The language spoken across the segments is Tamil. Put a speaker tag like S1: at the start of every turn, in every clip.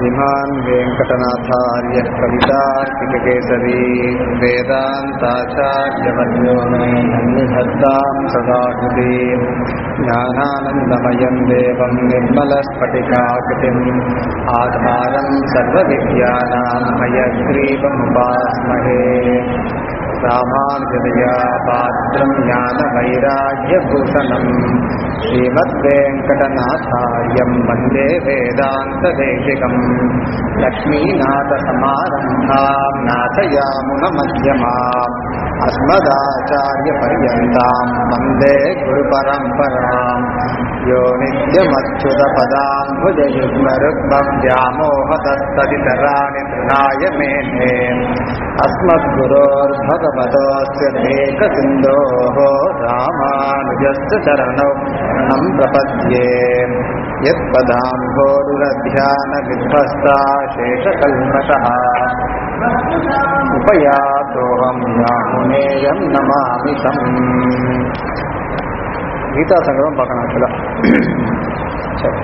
S1: श्रीमान् वेङ्कटनाथार्यः कवितार्किककेसरी वेदान्ताचार्यवर्यो मे निधत्तां सदा कृतीम् ज्ञानानन्दमयं देवं निर्मलस्फटिकाकृतिम् आधारं सर्वविद्यानां हयग्रीवमुपास्महे रामानुजदया पात्रं ज्ञानवैराग्यभूषणम् श्रीमद्वेङ्कटनाथार्यं वन्दे वेदान्तदेशिकम् लक्ष्मीनाथसमारम्भां नाथयामुनमध्यमाम् अस्मदाचार्यपर्यन्तां वन्दे गुरुपरम्पराम् यो नित्यमच्युतपदाम्बुजयुग्मरुग्मव्यामोहतस्तदितराणि तृणाय मेने अस्मद्गुरोर्भगवतोऽस्य देकसिन्धोः रामानुजस्य चरणौ शरणं प्रपद्ये यत्पदाम्भोरुरध्यानविध्वस्ता शेषकल्मषः उपयातोऽहं यामुनेयं नमामि तम् கீதா சங்கரம் பார்க்கணும் ஆக்சுவலாக சரி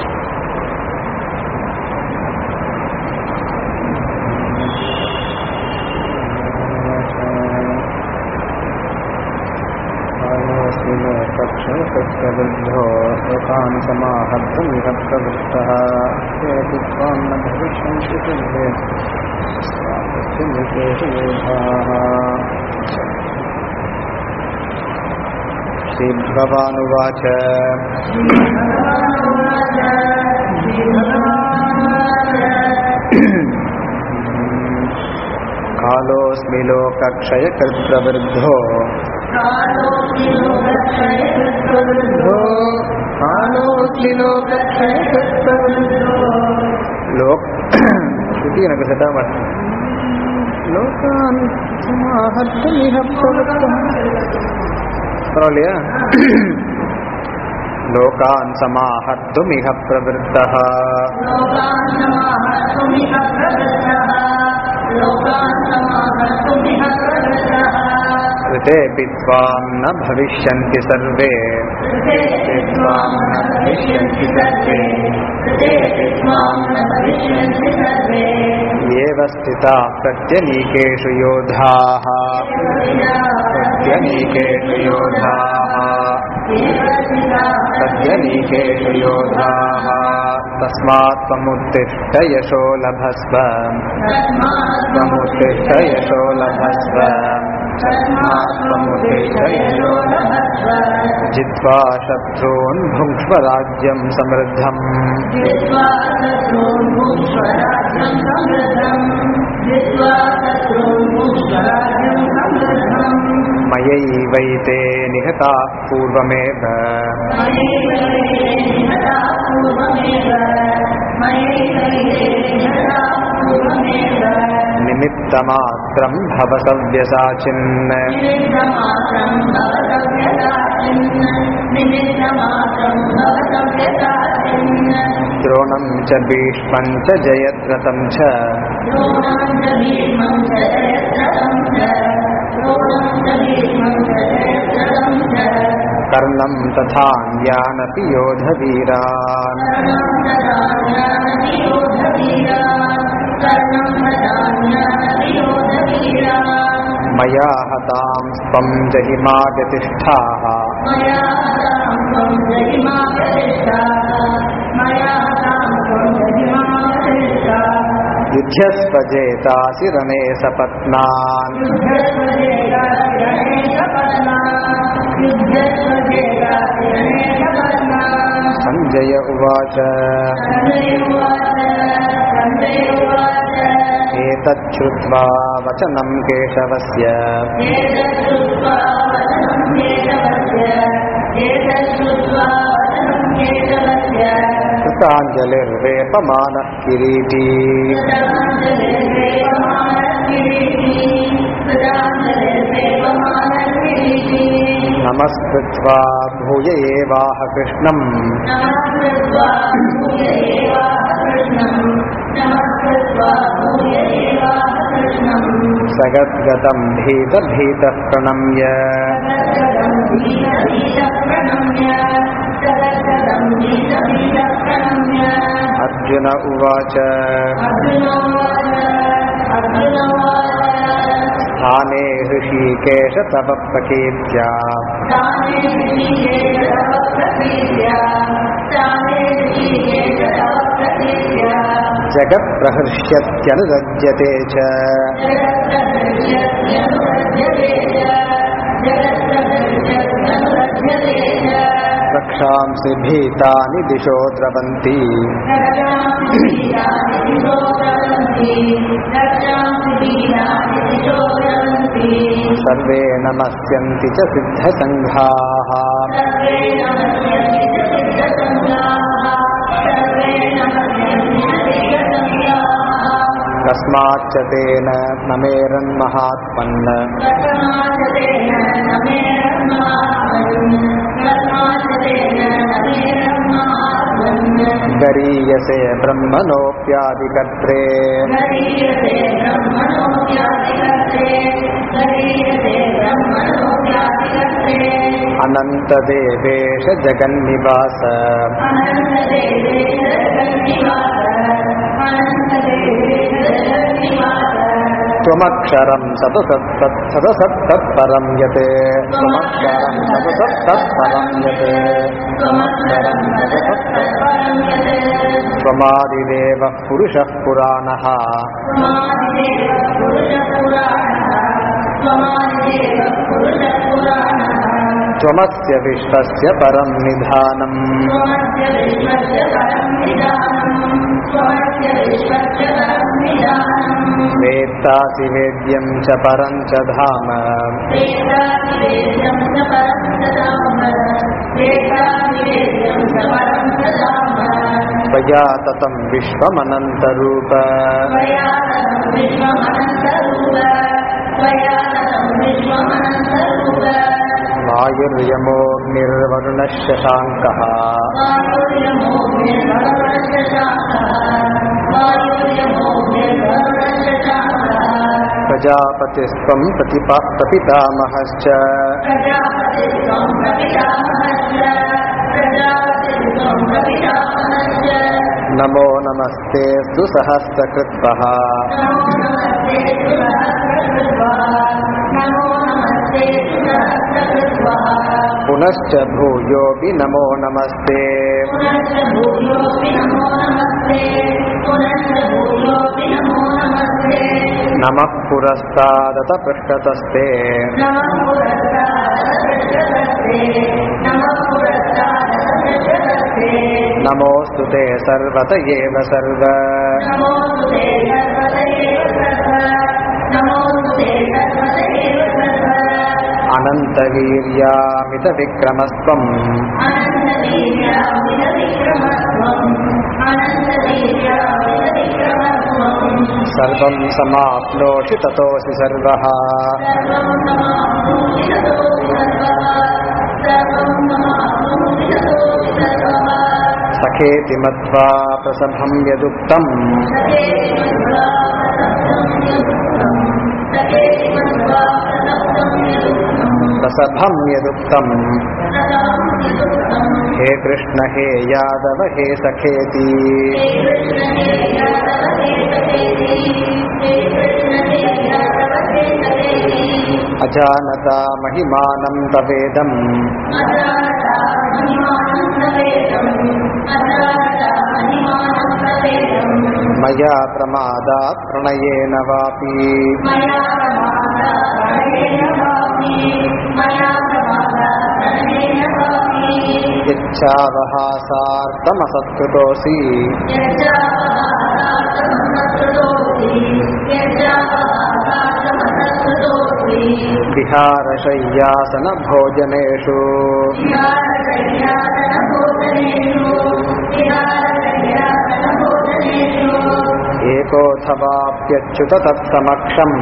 S1: कक्षो लोकान् समाहर्तुमिह प्रवृत्तः तेऽपि त्वां न भविष्यन्ति सिद्धे स्वापत्यनिकेषु योधाः श्रीभगवानुवाच कालोऽस्मि लोकक्षयकृत्प्रवृद्धो कालोऽस्मि लोकक्षयकृत्प्रवृद्धो लोक श्रुति எனக்கு செட் ஆக மாட்டேன் லோகான் சமாஹர்த்தமிஹ பிரவృத்தः பரவாயில்லையா லோகான் சமாஹர்த்துமிஹ பிரவருத்தः ऋतेऽपि त्वां न भविष्यन्ति सर्वे त्वां न भविष्यन्ति सर्वे एव स्थिताः प्रत्यनीकेषु योधाः प्रत्यनीकेषु योधाः प्रत्यनीकेषु योधाः तस्मात् त्वमुत्तिष्ठ यशो लभस्व त्वमुत्तिष्ठ यशो लभस्व तस्मात् त्वमुत्तिष्ठ यशो लभस्व जित्वा शत्रून् भुङ्क्ष्व राज्यं समृद्धम् मयैवैते निहताः पूर्वमेव निमित्तमात्रं भव सव्यसाचिन् द्रोणं च भीष्मं च जयद्रथं च कर्णं तथान्यानपि योधवीरान् मया हतां स्त्वं जहिमा व्यतिष्ठाः युध्यस्वजेतासि रणे सपत्नान् सञ्जय उवाच एतच्छ्रुत्वा वचनं केशवस्य कृताञ्जलिर्वेपमानः किरीटी नमस्कृत्वा भूय एवाह कृष्णम् सगद्गतं भीतभीतः प्रणम्य अर्जुन उवाच स्थाने ऋषिकेश तव प्रकीर्त्या जगत्प्रहर्ष्यत्यनुरज्यते च रक्षांसि भीतानि दिशो द्रवन्ति सर्वे नमस्यन्ति च सिद्धसङ्घाः कस्माच्च तेन न मेरन्महात्मन् गरीयसे ब्रह्मणोऽप्यादिकर्त्रे अनन्तदेवेश जगन्निवास त्वमक्षरं सतसत्तत् सतसत्तत्परं यत् त्वमक्षरं सतसत्तत्परं यत् त्वमक्षरं सतसत्तत्परं यत् त्वमादिदेवः पुरुषः पुराणः त्वमस्य विश्वस्य परं निधानम् वेत्तासि वेद्यं च परं च धाम त्वया ततं विश्वमनन्तरूप वायुर्यमोऽग्निर्वरुणः शशाङ्कः प्रजापतिस्त्वं प्रतिपा प्रपितामहश्च नमो नमस्ते सुसहस्रकृत्वः पुनश्च भूयोऽपि नमो नमस्ते नमः पुरस्तादत पृष्ठतस्ते नमोऽस्तु ते सर्वत एव सर्व अनन्तवीर्यामितविक्रमस्त्वम् सर्वं समाप्नोषि ततोऽसि सर्वः सखेति मत्वा प्रसभं यदुक्तम् प्रसभं यदुक्तम् हे कृष्ण हे यादव हे सखेति अजानता महिमानं तवेदम् मया प्रमादात् प्रणयेन वापि इच्छावहासार्थमसत्कृतोऽसि विहारशय्यासनभोजनेषु एकोऽथवाप्यच्युत तत्समक्षम्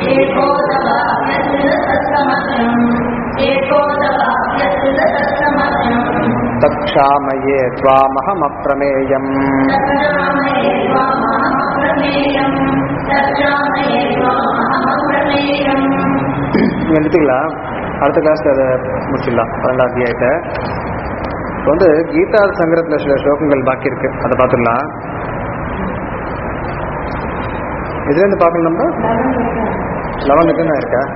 S1: तत्क्षामये त्वामहमप्रमेयम् இங்க நிறுத்திக்கலாம் அடுத்த கிளாஸ்ல அதை முடிச்சிடலாம் பன்னெண்டாம் அத்தியாயத்தை இப்போ வந்து கீதா சங்கரத்தில் சில ஸ்லோகங்கள் பாக்கி இருக்கு அதை பார்த்துடலாம் இதுலேருந்து பார்க்கணும் நம்ம லெவனுக்கு தான் இருக்கா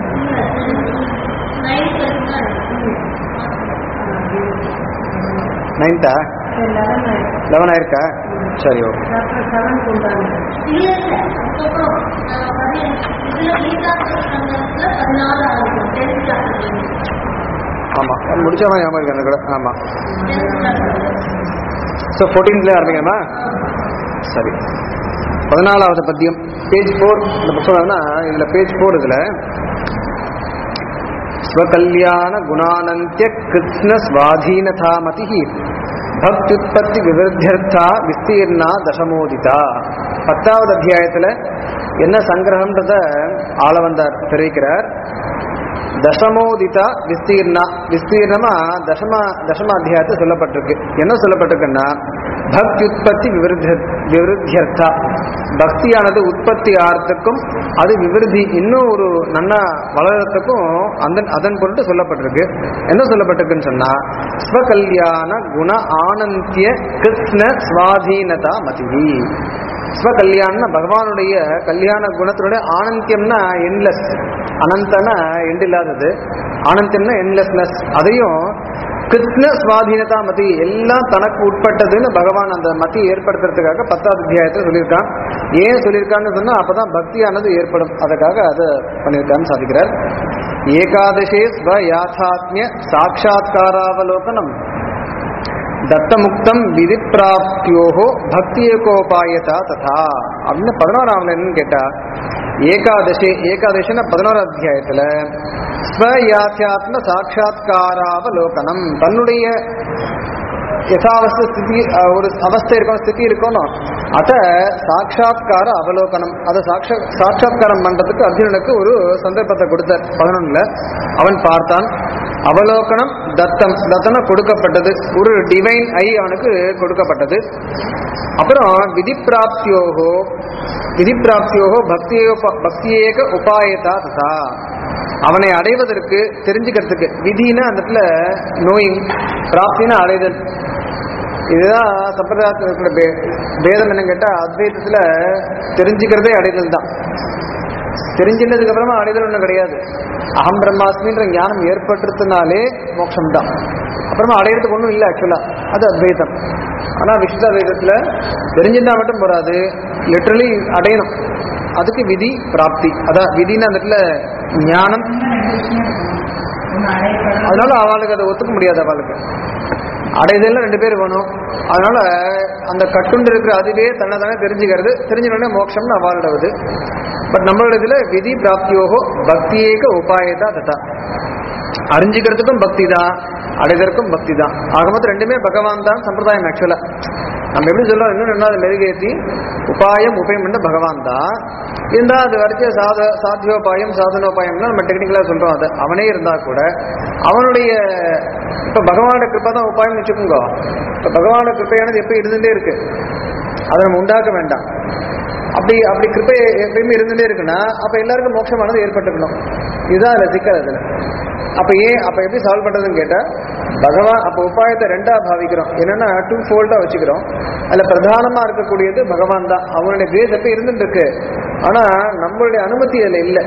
S1: நைன்த்தா லெவன் ஆயிருக்கா சரி ஓகே ஆமாம் முடிச்சவன் ஞாபகம் இருக்கு எனக்கு கூட ஆமாம் ஸோ ஃபோர்டீன்த்ல ஆரம்பிக்கணுமா சரி பதினாலாவது பத்தியம் பேஜ் ஃபோர் இந்த புத்தகம்னா இதில் பேஜ் ஃபோர் இதில் ஸ்வகல்யாண குணானந்திய கிருஷ்ண ஸ்வாதீனதாமதி பக்தியுற்பத்தி விவருத்தியர்த்தா விஸ்தீர்ணா தசமோதிதா பத்தாவது அத்தியாயத்தில் என்ன சங்கிரகம்ன்றத ஆள வந்தார் தெரிவிக்கிறார் தசமோதிதா விஸ்தீர்ணா விஸ்தீர்ணமா தசம தசம அத்தியாயத்தை சொல்லப்பட்டிருக்கு என்ன சொல்லப்பட்டிருக்குன்னா பக்தி உற்பத்தி விவருத்த விவருத்தியர்த்தா பக்தியானது உற்பத்தி ஆகிறதுக்கும் அது விவிருத்தி இன்னும் ஒரு நன்னா வளர்றதுக்கும் அந்த அதன் பொருட்டு சொல்லப்பட்டிருக்கு என்ன சொல்லப்பட்டிருக்குன்னு சொன்னா ஸ்வகல்யாண குண ஆனந்திய கிருஷ்ண சுவாதீனதா மதிவி ஸ்வகல்யாணம்னா பகவானுடைய கல்யாண குணத்தினுடைய ஆனந்தியம்னா என்லெஸ் அனந்தனா எண்ட் இல்லாதது ஆனந்தியம்னா என்லெஸ்னஸ் அதையும் கிருஷ்ண சுவாதீனதா மதி எல்லாம் தனக்கு உட்பட்டதுன்னு பகவான் அந்த மதி ஏற்படுத்துறதுக்காக பத்தாவது அத்தியாயத்தை சொல்லியிருக்கான் ஏன் சொல்லியிருக்கான்னு சொன்னா அப்பதான் பக்தியானது ஏற்படும் அதுக்காக அதை பண்ணியிருக்கான்னு சாதிக்கிறார் ஏகாதசே ஸ்வ யாத்தாத்மிய சாட்சா்காராவலோகனம் தத்தமுக்தம் விதி பிராப்தியோகோ பக்தி ஏகோபாயதா ததா அப்படின்னு பதினோராவில் என்னன்னு கேட்டா ஏகாதசி ஏகாதசின பதினோரா அத்தியாயத்துல ஸ்வயாத்தியாத்ம சாட்சா்காராவலோகனம் தன்னுடைய யதாவஸ்த ஸ்திதி அஹ், ஒரு அவஸ்தை இருக்கணும் ஸ்திதி இருக்கணும் அத சாட்சா்கார அவலோகனம் அதை சாட்சா சாட்சா்காரம் பண்றதுக்கு அர்ஜுனனுக்கு ஒரு சந்தர்ப்பத்தை கொடுத்தார் பதினொன்னுல அவன் பார்த்தான் அவலோகனம் தத்தம் தத்தன கொடுக்கப்பட்டது ஒரு டிவைன் ஐ அவனுக்கு கொடுக்கப்பட்டது அப்புறம் விதி பிராப்தியோகோ விதி பிராப்தியோகோ பக்தியோ பக்தியேக உபாயதா ததா அவனை அடைவதற்கு தெரிஞ்சுக்கிறதுக்கு விதினா அந்த இடத்துல நோயிங் பிராப்தினா அடைதல் இதுதான் சம்பிரதாயத்தில் இருக்கிற பே பேதம் என்னன்னு கேட்டா அத்வைதத்துல தெரிஞ்சுக்கிறதே அடைதல் தான் தெரிஞ்சினதுக்கு அப்புறமா அடைதல் ஒன்றும் கிடையாது அகம் பிரம்மாஸ்மின்ற ஞானம் ஏற்பட்டுறதுனாலே மோட்சம் தான் அப்புறமா அடையிறதுக்கு ஒன்றும் இல்லை ஆக்சுவலா அது அத்வைதம் ஆனா விசிஷ்டாத்வைதத்துல தெரிஞ்சிருந்தா மட்டும் போறாது லிட்டரலி அடையணும் அதுக்கு விதி பிராப்தி அதான் விதின்னு அந்த இடத்துல ஞானம் அதனால அவளுக்கு அதை ஒத்துக்க முடியாது அவளுக்கு அடைதல்ல ரெண்டு பேர் வேணும் அதனால அந்த கட்டுண்டு இருக்கிற அதுவே தன்னை தானே தெரிஞ்சுக்கிறது தெரிஞ்சுக்கணும்னா மோட்சம்னு அவளோடது பட் நம்மளோட இதுல விதி பிராப்தியோகோ பக்தியேக உபாயதா ததா அறிஞ்சுக்கிறதுக்கும் பக்தி தான் அடைதற்கும் பக்தி தான் ஆக மொத்தம் ரெண்டுமே பகவான் தான் சம்பிரதாயம் ஆக்சுவலா நம்ம எப்படி சொல்றோம் இன்னும் ரெண்டாவது மெருகேத்தி உபாயம் உபயம் பண்ண பகவான் தான் இருந்தா அது வரைக்கும் சாத சாத்தியோபாயம் சாதனோபாயம்னா நம்ம டெக்னிக்கலா சொல்றோம் அதை அவனே இருந்தா கூட அவனுடைய இப்ப பகவானோட கிருப்பை தான் உபாயம் வச்சுக்கோங்க இப்ப பகவானோட கிருப்பையானது எப்ப இருந்துட்டே இருக்கு அதை நம்ம உண்டாக்க வேண்டாம் அப்படி அப்படி கிருப்பை எப்பயுமே இருந்துட்டே இருக்குன்னா அப்ப எல்லாருக்கும் மோட்சமானது ஏற்பட்டுக்கணும் இதுதான் அதுல சிக்கல் அதுல அப்ப ஏன் அப்ப எப்படி சால்வ் பண்றதுன்னு கேட்டா பகவான் அப்ப உபாயத்தை ரெண்டா பாவிக்கிறோம் என்னன்னா டூ ஃபோல்டா வச்சுக்கிறோம் அதுல பிரதானமா இருக்கக்கூடியது பகவான் தான் அவனுடைய கிரேஸ் எப்ப இருந்துட்டு இருக்கு ஆனா நம்மளுடைய அனுமதி அதுல இல்லை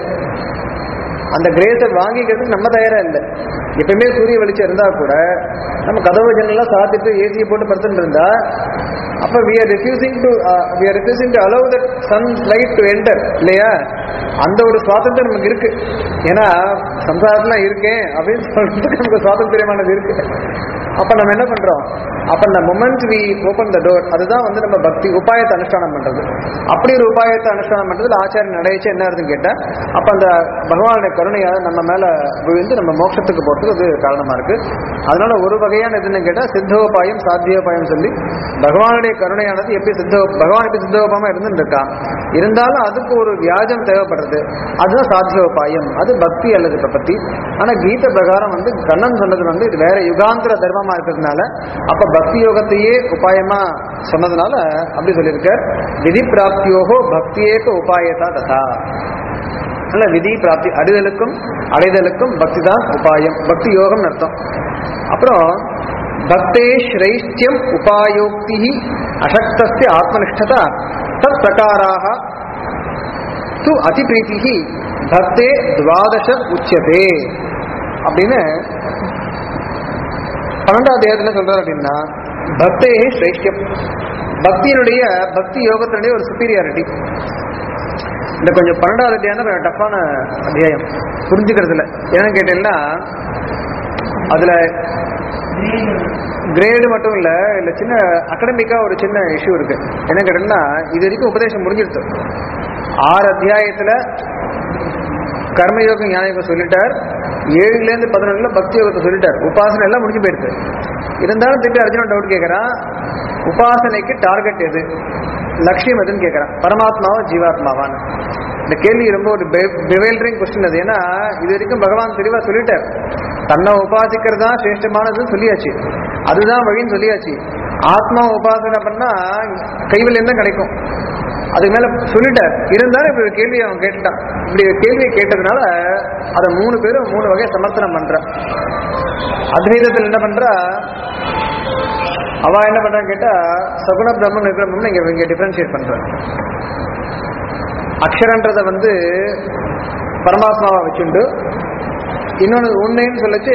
S1: அந்த கிரேஸை வாங்கிக்கிறதுக்கு நம்ம தயாரா இல்லை எப்பயுமே சூரிய வெளிச்சம் இருந்தா கூட நம்ம கதவு ஜன்னலாம் சாத்திட்டு ஏசியை போட்டு படுத்துட்டு இருந்தா அப்ப we are refusing to uh, we are refusing to allow that sun light to enter இல்லையா அந்த ஒரு சுவாதந்திரம் நமக்கு இருக்கு ஏன்னா சம்சாரத்துல இருக்கேன் அப்படின்னு சொல்றதுக்கு நமக்கு சுவாதந்திரமானது இருக்கு அப்ப நம்ம என்ன பண்றோம் அப்ப அந்த moment we open the door அதுதான் வந்து நம்ம பக்தி உபாயத்தை அனுஷ்டானம் பண்றது அப்படி ஒரு உபாயத்தை அனுஷ்டானம் பண்றதுல ஆச்சாரியன் நடைச்சு என்ன இருக்குன்னு கேட்டா அப்ப அந்த பகவானுடைய கருணையால நம்ம மேல விழுந்து நம்ம மோட்சத்துக்கு போறதுக்கு அது காரணமா இருக்கு அதனால ஒரு வகையான எதுன்னு கேட்டா சித்தோபாயம் சாத்தியோபாயம் சொல்லி பகவானுடைய கருணையானது எப்படி சித்த பகவான் எப்படி சித்தோபாயமா இருந்துட்டு இருக்கா இருந்தாலும் அதுக்கு ஒரு வியாஜம் தேவைப்படுறது அதுதான் சாத்தியோபாயம் அது பக்தி அல்லது பிரபத்தி ஆனா கீத பிரகாரம் வந்து கண்ணன் சொன்னது வந்து இது வேற யுகாந்திர தர்மமா இருக்கிறதுனால அப்ப பக்தி யோகத்தையே உபாயமா சொன்னதுனால அப்படி சொல்லியிருக்கார் விதி பிராப்தியோகோ பக்தியேக உபாயதா ததா அல்ல விதி பிராப்தி அடைதலுக்கும் அடைதலுக்கும் பக்தி தான் உபாயம் பக்தி யோகம் அர்த்தம் அப்புறம் பக்தே ஸ்ரைஷ்டியம் உபாயோக்தி அசக்தஸ்ய ஆத்மனிஷ்டதா தத் பிரகாராக து அதிபிரீதிகி பக்தே துவாதச உச்சதே அப்படின்னு பன்னெண்டாவது அத்தியாயத்துல சொல்றாரு அப்படின்னா பக்தே சிரேஷ்டம் பக்தியினுடைய பக்தி யோகத்தினுடைய ஒரு சுப்பீரியாரிட்டி இந்த கொஞ்சம் பன்னெண்டாவது அத்தியாயம் கொஞ்சம் டஃப்பான அத்தியாயம் புரிஞ்சுக்கிறதுல என்னன்னு கேட்டீங்கன்னா அதுல கிரேடு மட்டும் இல்ல இல்ல சின்ன அகடமிக்கா ஒரு சின்ன இஷ்யூ இருக்கு என்ன கேட்டீங்கன்னா இது வரைக்கும் உபதேசம் முடிஞ்சிருச்சு ஆறு அத்தியாயத்துல கர்மயோகம் ஞானயோகம் சொல்லிட்டார் ஏழுல இருந்து பதினொன்றுல பக்தி யோகத்தை சொல்லிட்டார் உபாசனை எல்லாம் முடிஞ்சு போயிடுது இருந்தாலும் திருப்பி அர்ஜுனன் டவுட் கேட்கறான் உபாசனைக்கு டார்கெட் எது லட்சியம் எதுன்னு கேட்கறான் பரமாத்மாவா ஜீவாத்மாவான்னு இந்த கேள்வி ரொம்ப ஒரு பிவைல்டரிங் கொஸ்டின் அது ஏன்னா இது வரைக்கும் பகவான் தெளிவா சொல்லிட்டார் தன்னை உபாசிக்கிறது தான் சிரேஷ்டமானதுன்னு சொல்லியாச்சு அதுதான் வழின்னு சொல்லியாச்சு ஆத்மா உபாசனை பண்ணா கைவல்யம் தான் கிடைக்கும் அதுக்கு மேல சொல்லிட்டார் இருந்தாலும் இப்படி ஒரு கேள்வி அவன் கேட்டுட்டான் இப்படி ஒரு கேள்வியை கேட்டதுனால அதை மூணு பேரும் மூணு வகை சமர்த்தனம் பண்றான் அத்வைதத்தில் என்ன பண்றா அவ என்ன பண்றான்னு கேட்டா சகுண பிரம்மன் நிர்குண பிரம்மன் இங்க இங்க டிஃபரன்ஷியேட் பண்றான் அக்ஷரன்றதை வந்து பரமாத்மாவை வச்சுண்டு இன்னொன்று உண்மைன்னு சொல்லிச்சு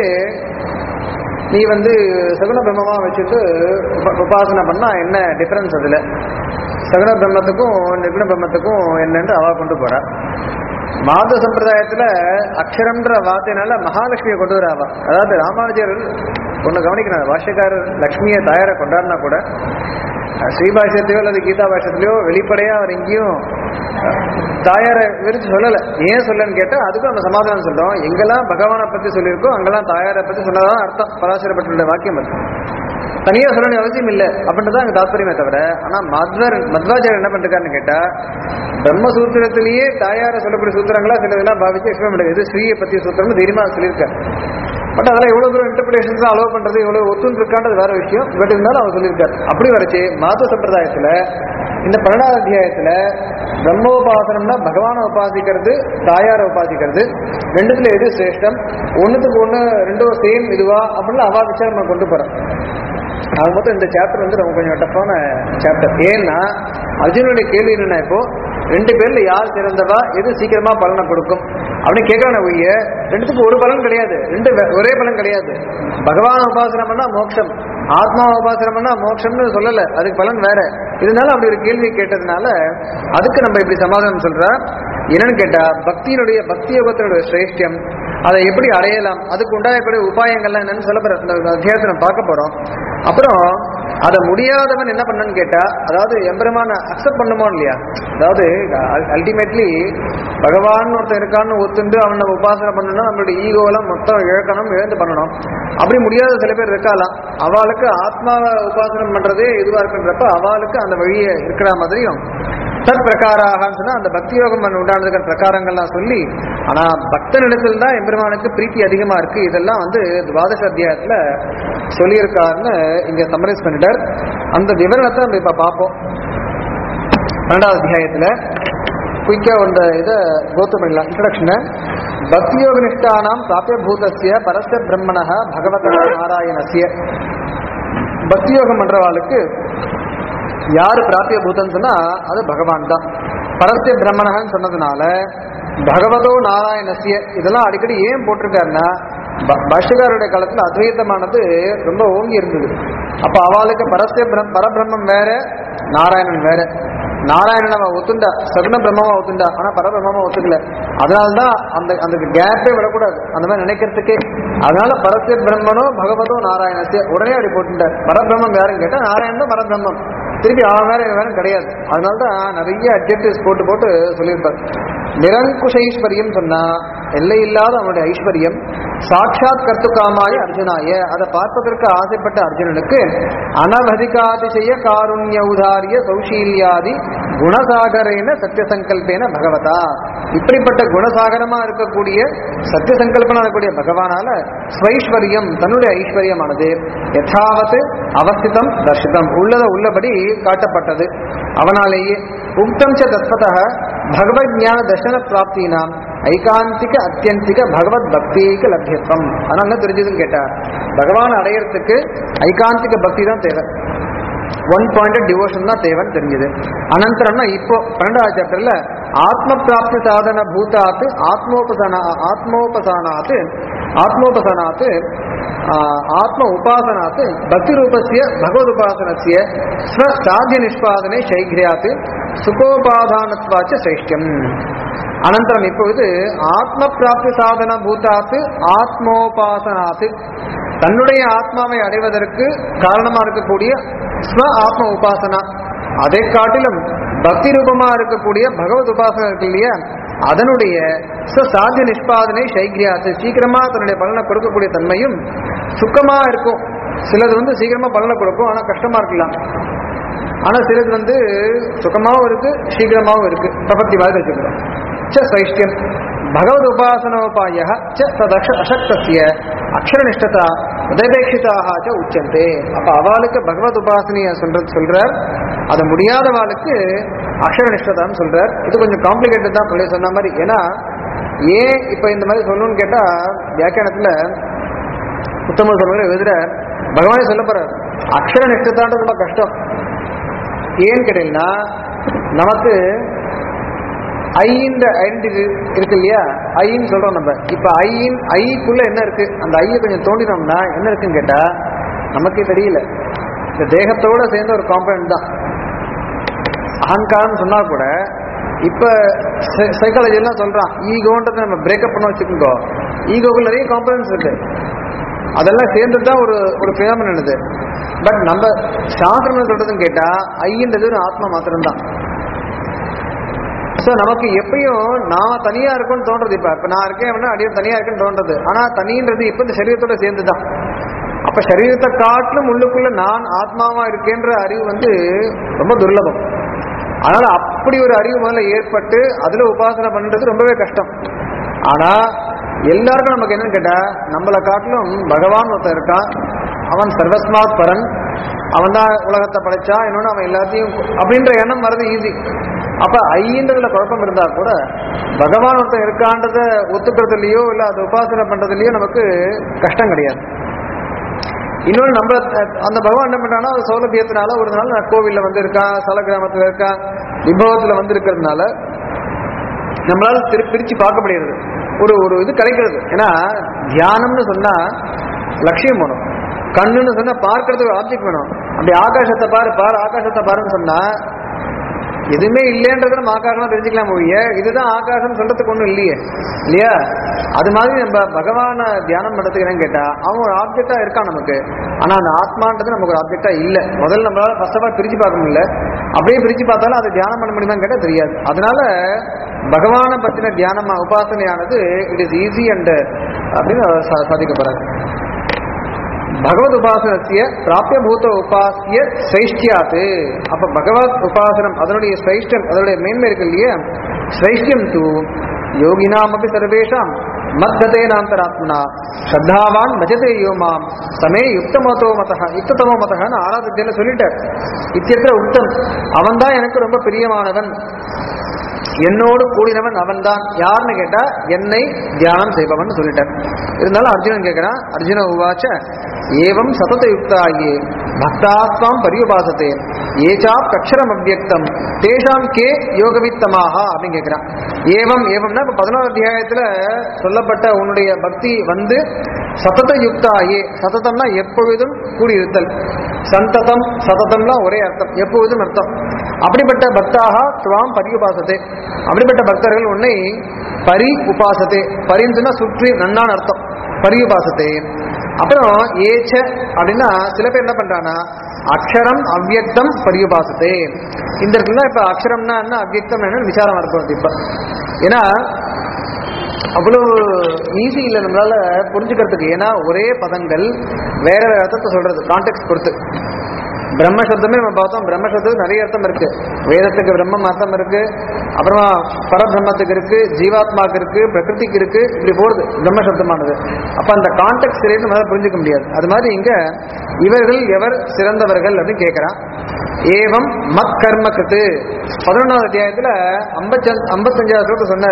S1: நீ வந்து சகுன பிரம்மமா வச்சுட்டு உப- உபாசனை பண்ணா என்ன டிஃபரன்ஸ் அதுல சகுன பிரம்மத்துக்கும் நிர்குண பிரம்மத்துக்கும் என்னன்னு அவா கொண்டு போறா மாத சம்பிரதாயத்துல அக்ஷரம்ன்ற வார்த்தையினால மகாலட்சுமியை கொண்டு வராவா அதாவது ராமானுஜர் ஒண்ணு கவனிக்கணும் பாஷ்யக்காரர் லக்ஷ்மியை தாயாரை கொண்டாடினா கூட அஹ், ஸ்ரீபாஷ்யத்திலயோ அல்லது கீதா பாஷ்யத்திலயோ வெளிப்படையா அவர் எங்கேயும் அஹ், தாயாரை விரிச்சு சொல்லல ஏன் சொல்லன்னு கேட்டா அதுக்கும் நம்ம சமாதானம் சொல்றோம் எங்கெல்லாம் பகவானை பத்தி சொல்லியிருக்கோ அங்கெல்லாம் தாயாரை பத்தி சொன்னதான் அர்த்தம் பராசரப்பட்டுள்ள வாக்கியம் அது தனியா சொல்ல வேண்டிய அவசியம் இல்லை அப்படின்றதான் அங்க தாத்பரியமே தவிர ஆனா மத்வர் மத்வாச்சாரியர் என்ன பண்ணிருக்காருன்னு கேட்டா பிரம்மசூத்திரத்திலேயே தாயார சொல்லக்கூடிய சூத்திரங்களா சில இதெல்லாம் பாவிச்சு எக்ஸ்பிளைன் பண்ணுறது இது ஸ்ரீயை பத்திய சூத்திரம்னு தைரியமா சொல்லியிருக்காரு பட் அதெல்லாம் எவ்வளவு தூரம் இன்டர்பிரேஷன்ஸ் அலோவ் பண்றது எவ்வளவு ஒத்துன்னு இருக்கான்றது வேற விஷயம் பட் இருந்தாலும் அவர் சொல்லியிருக்காரு அப்படி வரைச்சு மாத சம்பிரதாயத்துல இந்த பன்னெண்டாவது அத்தியாயத்துல பிரம்மோபாசனம்னா பகவானை உபாசிக்கிறது தாயாரை உபாசிக்கிறது ரெண்டுத்துல எது சிரேஷ்டம் ஒண்ணுத்துக்கு ஒண்ணு ரெண்டும் சேம் இதுவா அப்படின்னு அவா விசாரம் கொண்டு போறேன் அது மொத்தம் இந்த சாப்டர் வந்து ரொம்ப கொஞ்சம் டஃப்பான சாப்டர் ஏன்னா அர்ஜுனுடைய கேள்வி என்னன்னா இப்போ ரெண்டு பேர்ல யார் சிறந்தவா எது சீக்கிரமா பலனை கொடுக்கும் அப்படின்னு கேட்கறான ஒழிய ரெண்டுத்துக்கும் ஒரு பலன் கிடையாது ரெண்டு வே- ஒரே பலன் கிடையாது பகவான் உபாசனம் பண்ணா மோட்சம் ஆத்மா உபாசனம் பண்ணா மோட்சம்னு சொல்லல அதுக்கு பலன் வேற இதனால அப்படி ஒரு கேள்வி கேட்டதுனால அதுக்கு நம்ம இப்படி சமாதானம் சொல்றா என்னன்னு கேட்டா பக்தியினுடைய பக்தி யோகத்தினுடைய சிரேஷ்டியம் அதை எப்படி அடையலாம் அதுக்கு உண்டாயக்கூடிய உபாயங்கள்லாம் என்னன்னு சொல்ல போற இந்த அத்தியாயத்தை நம்ம பார்க்க போறோம் அப்புறம் அதை முடியாதவன் என்ன பண்ணன்னு கேட்டா அதாவது எம்பெருமான அக்செப்ட் பண்ணுமோ இல்லையா அதாவது அல்டிமேட்லி பகவான் ஒருத்தன் இருக்கான்னு ஒத்துண்டு அவனை நம்ம உபாசனை பண்ணணும்னா நம்மளுடைய ஈகோலாம் மொத்தம் இழக்கணும் இழந்து பண்ணணும் அப்படி முடியாத சில பேர் இருக்கலாம் அவளுக்கு ஆத்மாவை உபாசனம் பண்றதே இதுவா இருக்குன்றப்ப அவளுக்கு அந்த வழியை இருக்கிற மாதிரியும் தத் பிரகாராகன்னு சொன்னா அந்த பக்தி யோகம் பண்ண உண்டானதுக்கு பிரகாரங்கள்லாம் சொல்லி ஆனா பக்தனிடத்தில் தான் எம்பெருமானுக்கு பிரீத்தி அதிகமா இருக்கு இதெல்லாம் வந்து துவாதச அத்தியாயத்துல சொல்லியிருக்காருன்னு இங்க சம்மரைஸ் பண்ணிட்டார் அந்த விவரணத்தை நம்ம இப்ப பார்ப்போம் பன்னெண்டாவது அத்தியாயத்துல குயிக்கா அந்த இதை கோத்து பண்ணலாம் இன்ட்ரடக்ஷனை பக்தி யோக நிஷ்டானாம் பிராபிய பூதஸ்ய பரஸ்ய பிரம்மண பகவத நாராயணஸ்ய பக்தி யோகம் பண்றவாளுக்கு யாரு பிராபிய பூதம் சொன்னா அது பகவான் தான் பரஸ்ய பிரம்மணகன்னு சொன்னதுனால பகவதோ நாராயணசிய இதெல்லாம் அடிக்கடி ஏன் போட்டிருக்காருன்னா ப- பாஷ்யக்காரருடைய காலத்துல அத்வைத்தமானது ரொம்ப ஓங்கி இருந்தது அப்ப அவளுக்கு பரஸ்ய பிரம் பரபிரம்மம் வேற நாராயணன் வேற நாராயணன் அவன் ஒத்துண்டா சகுன பிரம்மமா ஒத்துண்டா ஆனா பரபிரம்மமா ஒத்துக்கல அதனால்தான் அந்த அந்த கேப்பே விடக்கூடாது அந்த மாதிரி நினைக்கிறதுக்கே அதனால பரஸ்ய பிரம்மனோ பகவதோ நாராயணசிய உடனே அப்படி போட்டுட்டார் பரபிரம்மம் யாருன்னு கேட்டா நாராயணன் பரபிரம்மம் திருப்பி அவன் வேற இவன் வேற கிடையாது அதனாலதான் நிறைய அப்ஜெக்டிவ்ஸ் போட்டு போட்டு சொல்லியிருப்பார் நிரங்குஷ ஐஸ்வர்யம் சொன்னா எல்லை இல்லாத அவனுடைய ஐஸ்வர்யம் சாட்சாத் கர்த்துக்காமாய அர்ஜுனாய அதை பார்ப்பதற்கு ஆசைப்பட்ட அர்ஜுனனுக்கு அனவதிகாதிசய காருண்ய உதாரிய சௌஷீல்யாதி குணசாகரேன சத்தியசங்கல்பேன பகவதா இப்படிப்பட்ட குணசாகரமா இருக்கக்கூடிய சத்தியசங்கல்பனா இருக்கக்கூடிய பகவானால ஸ்வைஸ்வரியம் தன்னுடைய ஐஸ்வர்யமானது யதாவத் அவஸ்திதம் தர்ஷிதம் உள்ளத உள்ளபடி காட்டப்பட்டது அவனாலேயே உக்தம் ச தத்வத பகவத் ஞான தர்ஷன பிராப்தினாம் ஐகாந்திக அத்தியந்திக பகவத் பக்திக்கு லட்சியத்துவம் அதனால என்ன தெரிஞ்சதுன்னு கேட்டா பகவான் அடையறதுக்கு ஐகாந்திக பக்தி தான் தேவை ஒன் பாயிண்டட் டிவோஷன் தான் தேவைன்னு தெரிஞ்சது அனந்தரம்னா இப்போ பன்னெண்டாவது சாப்டர்ல ஆத்ம பிராப்தி சாதன பூதாத்து ஆத்மோபசன ஆத்மோபசானாத்து ஆத்மோபசனாத்து ஆஹ், ஆத்ம உபாசனாத்து பக்தி ரூபஸ்ய பகவத் உபாசனஸ்ய ஸ்வ சாத்திய நிஷ்பாதனை சைக்ரியாத்து சுகோபாதானத்வாச்ச சிரேஷ்டம் அனந்தரம் இப்பொழுது ஆத்ம பிராப்தி சாதன பூதாத்து ஆத்மோபாசனாத்து தன்னுடைய ஆத்மாவை அடைவதற்கு காரணமா இருக்கக்கூடிய ஸ்வ ஆத்ம உபாசனா அதை காட்டிலும் பக்தி ரூபமா இருக்கக்கூடிய பகவத் உபாசனை இருக்கு இல்லையா அதனுடைய சாத்திய நிஷ்பாதனை சைக்ரியாத்து சீக்கிரமா தன்னுடைய பலனை கொடுக்கக்கூடிய தன்மையும் சுக்கமா இருக்கும் சிலது வந்து சீக்கிரமா பலனை கொடுக்கும் ஆனா கஷ்டமா இருக்கலாம் ஆனா சிலது வந்து சுகமாவும் இருக்கு சீக்கிரமாவும் இருக்கு பிரபத்தி மாதிரி வச்சுக்கிறோம் ச சைஷ்டியம் பகவத் உபாசனோபாய ச ததக்ஷ அசக்தசிய அக்ஷரநிஷ்டதா உதபேட்சிதாக ச உச்சந்தே அப்ப அவளுக்கு பகவத் உபாசனைய சொல்றது சொல்றார் அது முடியாதவாளுக்கு அக்ஷரநிஷ்டதான்னு சொல்றார் இது கொஞ்சம் காம்ப்ளிகேட்டட் தான் சொல்லி சொன்ன மாதிரி ஏன்னா ஏன் இப்ப இந்த மாதிரி சொல்லணும்னு கேட்டா வியாக்கியானத்துல உத்தம சொல்ற எழுதுற பகவானே சொல்ல போறார் அக்ஷர நிஷ்டதான்றது ரொம்ப கஷ்டம் ஏன்னு கேட்டீங்கன்னா நமக்கு ஐன்ற ஐடென்டிட்டி இருக்கு இல்லையா ஐன்னு சொல்றோம் நம்ம இப்ப ஐயின் ஐக்குள்ள என்ன இருக்கு அந்த ஐயை கொஞ்சம் தோண்டினோம்னா என்ன இருக்குன்னு கேட்டா நமக்கே தெரியல இந்த தேகத்தோட சேர்ந்த ஒரு காம்பனண்ட் தான் அகங்காரம் சொன்னா கூட இப்ப சைக்காலஜி எல்லாம் சொல்றான் ஈகோன்றதை நம்ம பிரேக்கப் பண்ண வச்சுக்கோங்க ஈகோக்குள்ள நிறைய காம்பனன்ஸ் இருக்கு அதெல்லாம் சேர்ந்து தான் ஒரு ஒரு பினாமினன் இது பட் நம்ம சாஸ்திரம் என்ன சொல்றதுன்னு கேட்டா ஐன்றது ஒரு ஆத்மா மாத்திரம்தான் ஸோ நமக்கு எப்பயும் நாம தனியா இருக்கும்னு தோன்றது இப்ப இப்ப நான் இருக்கேன் அப்படின்னா அடியும் தனியா இருக்குன்னு தோன்றது ஆனா தனின்றது இப்ப இந்த சரீரத்தோட சேர்ந்து தான் அப்ப சரீரத்தை காட்டிலும் உள்ளுக்குள்ள நான் ஆத்மாவா இருக்கேன்ற அறிவு வந்து ரொம்ப துர்லபம் அதனால அப்படி ஒரு அறிவு முதல்ல ஏற்பட்டு அதுல உபாசனை பண்றது ரொம்பவே கஷ்டம் ஆனா எல்லாருக்கும் நமக்கு என்னன்னு கேட்டா நம்மளை காட்டிலும் பகவான் ஒருத்தன் இருக்கான் அவன் சர்வஸ்மாத் பரன் அவன் தான் உலகத்தை படைச்சா இன்னொன்னு அவன் எல்லாத்தையும் அப்படின்ற எண்ணம் வர்றது ஈஸி அப்ப ஐன்றதுல குழப்பம் இருந்தா கூட பகவான் ஒருத்தன் இருக்கான்றத ஒத்துக்கிறதுலயோ இல்ல அதை உபாசனை பண்றதுலயோ நமக்கு கஷ்டம் கிடையாது இன்னொன்று நம்ம அஹ், அந்த பகவான் என்ன பண்றான்னா அது சௌலபியத்தினால ஒரு நாள் நான் கோவில்ல வந்து இருக்கான் சல கிராமத்துல இருக்கான் விபவத்துல வந்து இருக்கிறதுனால நம்மளால திரு பிரிச்சு பார்க்க முடியாது ஒரு ஒரு இது கிடைக்கிறது ஏன்னா தியானம்னு சொன்னா லட்சியம் வேணும் கண்ணுன்னு சொன்னா பார்க்கறதுக்கு ஒரு ஆப்ஜெக்ட் வேணும் அப்படி ஆகாசத்தை பாரு பாரு ஆகாசத்தை பாருன்னு சொன்னா எதுவுமே இல்லைன்றத நம்ம ஆகாசமா தெரிஞ்சுக்கலாம் ஒழிய இதுதான் ஆகாசம் சொல்றதுக்கு ஒண்ணும் இல்லையே இல்லையா அது மாதிரி நம்ம பகவான தியானம் பண்றதுக்கு என்னன்னு கேட்டா அவன் ஒரு ஆப்ஜெக்டா இருக்கான் நமக்கு ஆனா அந்த ஆத்மான்றது நமக்கு ஒரு ஆப்ஜெக்டா இல்ல முதல்ல நம்மளால ஃபர்ஸ்ட் ஆஃப் ஆல் பிரிச்சு பார்க்க முடியல அப்படியே பிரிச்சு பார்த்தாலும் அதை தியானம் பண்ண முடியுமான்னு கேட்டா தெரியாது அதனால பகவானை பத்தின தியானமா உபாசனையானது இட் இஸ் ஈஸி அண்ட் அப்படின்னு அவர் சா- சாதிக்க போறாரு பகவத் உபாசனத்திய பிராபியபூத உபாசிய சிரேஷ்டியாத்து அப்ப பகவத் உபாசனம் அதனுடைய சிரேஷ்டம் அதனுடைய மேன்மை இருக்கு இல்லையா சிரேஷ்டியம் தூ யோகினாம் அப்படி சர்வேஷாம் மத்ததேனாந்தராத்மனா ஸ்ரத்தாவான் பஜதே யோமாம் சமே யுக்தமதோ மதக யுக்ததமோ மதகன்னு ஆறாவது அத்தியாயத்துல சொல்லிட்டார் இத்தியத்திர உத்தம் அவன் தான் எனக்கு ரொம்ப பிரியமானவன் என்னோடு கூடினவன் அவன்தான் யாருன்னு கேட்டா என்னை தியானம் செய்பவன் சொல்லிட்டார் இருந்தாலும் அர்ஜுனன் கேட்கிறான் அர்ஜுன உவாச்ச ஏவம் சதத யுக்தாயே பக்தாத்மாம் பரியுபாசத்தே ஏச்சாப் கக்ஷரம் அவ்யக்தம் தேஷாம் கே யோகவித்தமாக அப்படின்னு கேட்கிறான் ஏவம் ஏவம்னா இப்ப பதினோரு அத்தியாயத்துல சொல்லப்பட்ட உன்னுடைய பக்தி வந்து சதத யுக்தாயே சததம்னா எப்பொழுதும் கூடியிருத்தல் சந்ததம் சததம்னா ஒரே அர்த்தம் எப்பொழுதும் அர்த்தம் அப்படிப்பட்ட பக்தாக துவாம் பரியுபாசத்தே அப்படிப்பட்ட பக்தர்கள் உன்னை பரி உபாசத்தே பரின்னு சொன்னா சுற்றி நன்னான அர்த்தம் பரியுபாசத்தே அப்புறம் ஏச்ச அப்படின்னா சில பேர் என்ன பண்றாங்கன்னா அக்ஷரம் அவ்யக்தம் பரியுபாசத்தே இந்த இடத்துல இப்ப அக்ஷரம்னா என்ன அவ்யக்தம் என்ன விசாரம் இருக்கும் இப்ப ஏன்னா அவ்வளவு ஈஸி இல்லை நம்மளால புரிஞ்சுக்கிறதுக்கு ஏன்னா ஒரே பதங்கள் வேற வேற அர்த்தத்தை சொல்றது கான்டெக்ட் பொறுத்து பிரம்ம சப்தமே நம்ம பார்த்தோம் பிரம்ம சப்தத்துக்கு நிறைய அர்த்தம் இருக்கு வேதத்துக்கு பிரம்மம் அர்த்தம் இருக்கு அப்புறமா பரபிரம்மத்துக்கு இருக்கு ஜீவாத்மாக்கு இருக்கு பிரகிருதிக்கு இருக்கு இப்படி போறது பிரம்ம சப்தமானது அப்ப அந்த கான்டெக்ட் சரின்னு நம்மளால புரிஞ்சுக்க முடியாது அது மாதிரி இங்க இவர்கள் எவர் சிறந்தவர்கள் அப்படின்னு கேட்கிறான் ஏவம் மத் கர்ம கிருத்து பதினொன்றாவது அத்தியாயத்துல ஐம்பத்தி ஐம்பத்தஞ்சாவது ஸ்லோகம் சொன்னார்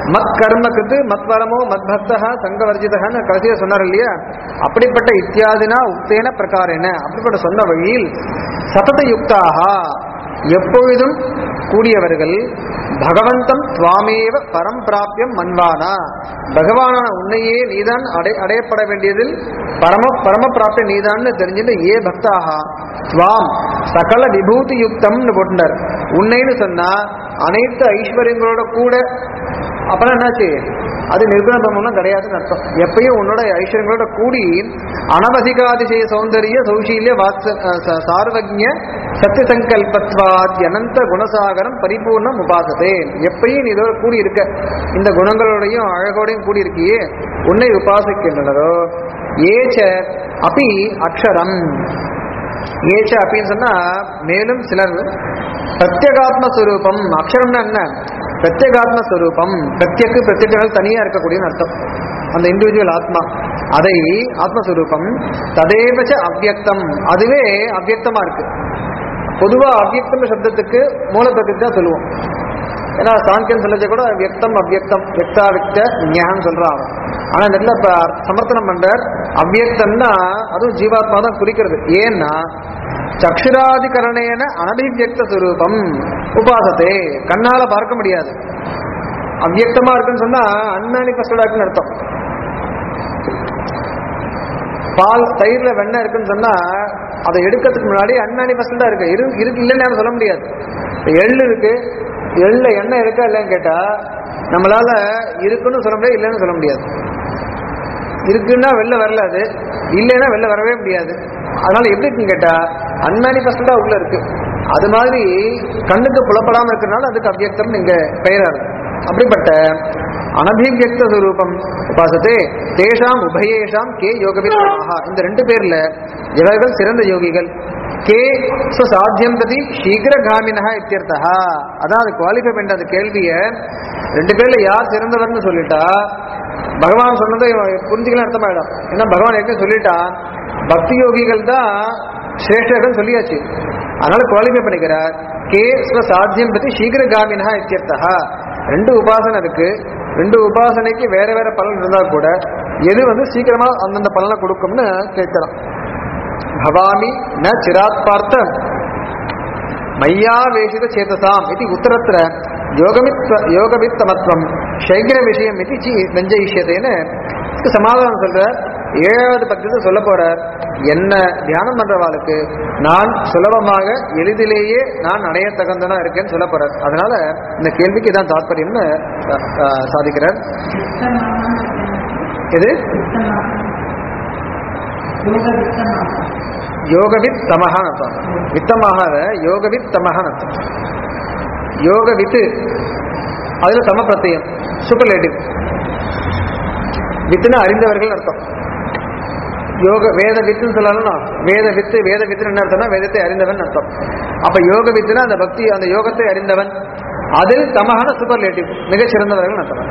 S1: மத் கர்ம கிருத்து மத் பரமோ மத் பக்தா சங்கவர்ஜிதன்னு கடைசியா சொன்னார் இல்லையா அப்படிப்பட்ட இத்தியாதினா உக்தேன பிரகாரேன அப்படிப்பட்ட சொன்ன வழியில் சதத யுக்தாக எப்பொழுதும் கூடியவர்கள் பகவந்தம் துவாமேவ பரம் பிராபியம் மன்வானா பகவானான உன்னையே நீதான் அடை அடையப்பட வேண்டியதில் பரம பரம பிராப்திய நீதான்னு தெரிஞ்சுட்டு ஏ பக்தாக துவாம் சகல விபூதி யுக்தம்னு போட்டுட்டார் உன்னைன்னு சொன்னா அனைத்து ஐஸ்வர்யங்களோட கூட அப்புறம் என்னாச்சு அது நிர்குண பிரம்மம்லாம் கிடையாதுன்னு அர்த்தம் எப்பயும் உன்னோட ஐஸ்வர்யங்களோட கூடி அனவதிகாதிசய சௌந்தரிய சௌஷீல்ய வாத்ச அஹ் ச- சார்வஜ்ய சத்திய சங்கல்பத்வாத் அனந்த குணசாகரம் பரிபூர்ணம் உபாசதே எப்பயும் நீ இதோட கூடி இருக்க இந்த குணங்களோடையும் அழகோடையும் கூடி இருக்கியே உன்னை உபாசிக்கின்றனரோ ஏச்ச அபி அக்ஷரம் ஏச்ச அப்படின்னு சொன்னா மேலும் சிலர் பிரத்யகாத்ம ஸ்வரூபம் அக்ஷரம்னா என்ன பிரத்யகாத்ம ஸ்வரூபம் பிரத்யக்கு பிரத்யங்கள் தனியா இருக்கக்கூடியன்னு அர்த்தம் அந்த இண்டிவிஜுவல் ஆத்மா அதை ஆத்மஸ்வரூபம் ததேவச்ச அவ்யக்தம் அதுவே அவ்யக்தமா இருக்கு பொதுவா அவ்யக்தம் சப்தத்துக்கு மூலப்பத்துக்கு தான் சொல்லுவோம் ஏன்னா சாங்கியம் சொல்லச்ச கூட வியக்தம் அவ்யக்தம் வியக்தா விக்த ஞானம் சொல்றான் அவன். ஆனா இந்த இடத்துல இப்ப சமர்த்தனம் பண்றார் அவ்யக்தம்னா அதுவும் ஜீவாத்மா தான் குறிக்கிறது ஏன்னா சக்ஷுராதிகரணேன அனபிவியக்த சுரூபம் உபாசத்தே கண்ணால பார்க்க முடியாது அவ்யக்தமா இருக்குன்னு சொன்னா அன்மேனிஃபெஸ்டடா இருக்குன்னு அர்த்தம் பால் தயிர்ல வெண்ணெய் இருக்குன்னு சொன்னா அதை எடுக்கிறதுக்கு முன்னாடி அன்மேனிஃபெஸ்டடா இருக்கு இரு இருக்கு இல்லைன்னு யாரும் சொல்ல முடியாது இப்ப எள்ளு இருக்கு எள்ளுல எண்ணெய் இருக்கா இல்லைன்னு கேட்டா நம்மளால இருக்குன்னு சொல்ல முடியாது இல்லைன்னு சொல்ல முடியாது இருக்குன்னா வெளில வரல அது இல்லைன்னா வெளில வரவே முடியாது அதனால எப்படி இருக்குன்னு கேட்டா அன்மேனிஃபெஸ்டடா உள்ள இருக்கு அது மாதிரி கண்ணுக்கு புலப்படாம இருக்கிறனால அதுக்கு அவ்யக்தம் இங்க பெயரா இருக்கு அப்படிப்பட்ட அனபிவியக்த சுரூபம் உபாசத்தே தேஷாம் உபயேஷாம் கே யோகவித்மாக இந்த ரெண்டு பேர்ல இவர்கள் சிறந்த யோகிகள் கே சாத்தியம் பதி சீக்கிரகாமினா இத்தியர்த்தா அதான் அது குவாலிஃபை பண்ற அந்த கேள்வியை ரெண்டு பேர்ல யார் சிறந்தவர்னு சொல்லிட்டா பகவான் சொன்னதை இவன் புரிஞ்சுக்கலாம் அர்த்தமாயிடும் ஏன்னா பகவான் ஏற்கனவே சொல்லிட்டான் பக்தி யோகிகள் தான் சிரேஷ்டர்கள் சொல்லியாச்சு அதனால குவாலிஃபை பண்ணிக்கிறார் கே சாத்தியம் பத்தி சீக்கிரகாமினா இத்தியர்த்தா ரெண்டு உபாசனை இருக்கு ரெண்டு உபாசனைக்கு வேற வேற பலன் இருந்தா கூட எது வந்து சீக்கிரமா அந்தந்த பலனை கொடுக்கும்னு கேட்கலாம் பவாமி ந சிராத் பார்த்த மய்யாவேஷித சேதசாம் இது உத்தரத்துல யோகமித் யோகவித்தமத்வம் சைகர விஷயம் இது சி வெஞ்சயிஷ்யத்தேன்னு இதுக்கு சமாதானம் சொல்ற ஏழாவது பக்கத்தில் சொல்ல போற என்ன தியானம் பண்றவாளுக்கு நான் சுலபமாக எளிதிலேயே நான் அடைய தகுந்தனா இருக்கேன்னு சொல்ல போறார் அதனால இந்த கேள்விக்கு தான் தாத்பரியம்னு அஹ், அஹ், சாதிக்கிறார் இது யோகவித் தமஹான் அர்த்தம் வித்தமாக யோகவித் தமஹான் அர்த்தம் யோகவித்து அதுல சம பிரत्यயம் சூப்பர்லேட்டிவ் வித்துனா அறிந்தவர்கள் அர்த்தம் யோக வேத வித்துன்னு சொல்லலாம் வேத வித்து வேத வித்துன்னு என்ன அர்த்தம்னா வேதத்தை அறிந்தவன் அர்த்தம் அப்ப யோக வித்துனா அந்த பக்தி அந்த யோகத்தை அறிந்தவன் அதில் தமகான சூப்பர்லேட்டிவ் மிகச் சிறந்தவர்கள் அர்த்தம்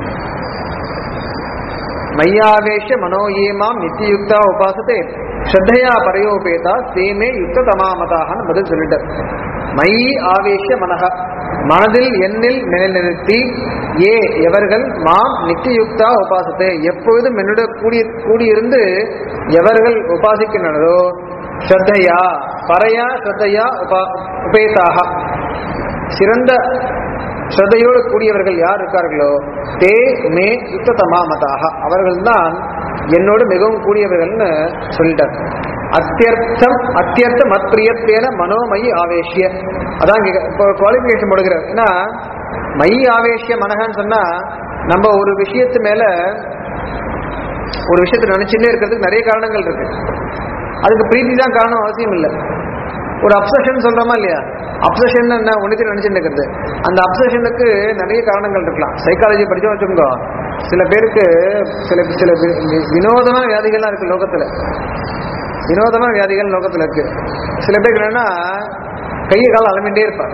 S1: மய்யாவேஷ மனோயேமாம் நித்தியுக்தா உபாசத்தே ஸ்ரத்தையா பரயோபேதா சேமே யுக்த தமாமதாகன்னு பதில் சொல்லிட்டார் மயி ஆவேஷ மனக மனதில் எண்ணில் நிலைநிறுத்தி ஏ எவர்கள் மாம் நித்தியுக்தா உபாசத்தே எப்பொழுதும் என்னுடைய கூடி கூடியிருந்து எவர்கள் உபாசிக்கின்றனரோ ஸ்ரத்தையா பரையா ஸ்ரத்தையா உபா உபேதாக சிறந்த ஸ்ரத்தையோடு கூடியவர்கள் யார் இருக்கார்களோ தே மே யுத்ததமா மதாக அவர்கள்தான் என்னோடு மிகவும் கூடியவர்கள்னு சொல்லிட்டார் அத்தியர்த்தம் அத்தியர்த்த மத்பிரியத்தேன மனோமயி ஆவேஷ்ய அதான் இங்க இப்போ குவாலிஃபிகேஷன் போடுகிறார் ஏன்னா மயி ஆவேஷ்ய மனகன்னு சொன்னா நம்ம ஒரு விஷயத்து மேல ஒரு விஷயத்தை நினைச்சுட்டே இருக்கிறதுக்கு நிறைய காரணங்கள் இருக்கு அதுக்கு பிரீத்தி தான் காரணம் அவசியம் இல்லை ஒரு அப்சஷன் சொல்றோமா இல்லையா அப்சஷன் என்ன ஒன்றுத்தையும் நினைச்சுட்டு இருக்கிறது அந்த அப்சஷனுக்கு நிறைய காரணங்கள் இருக்கலாம் சைக்காலஜி படிச்சோம் வச்சுக்கோங்க சில பேருக்கு சில சில வி- வி- வினோதமான வியாதிகள்லாம் இருக்கு லோகத்துல வினோதமான வியாதிகள் லோகத்துல இருக்கு சில பேருக்கு என்னன்னா கையை காலம் அலமிண்டே இருப்பார்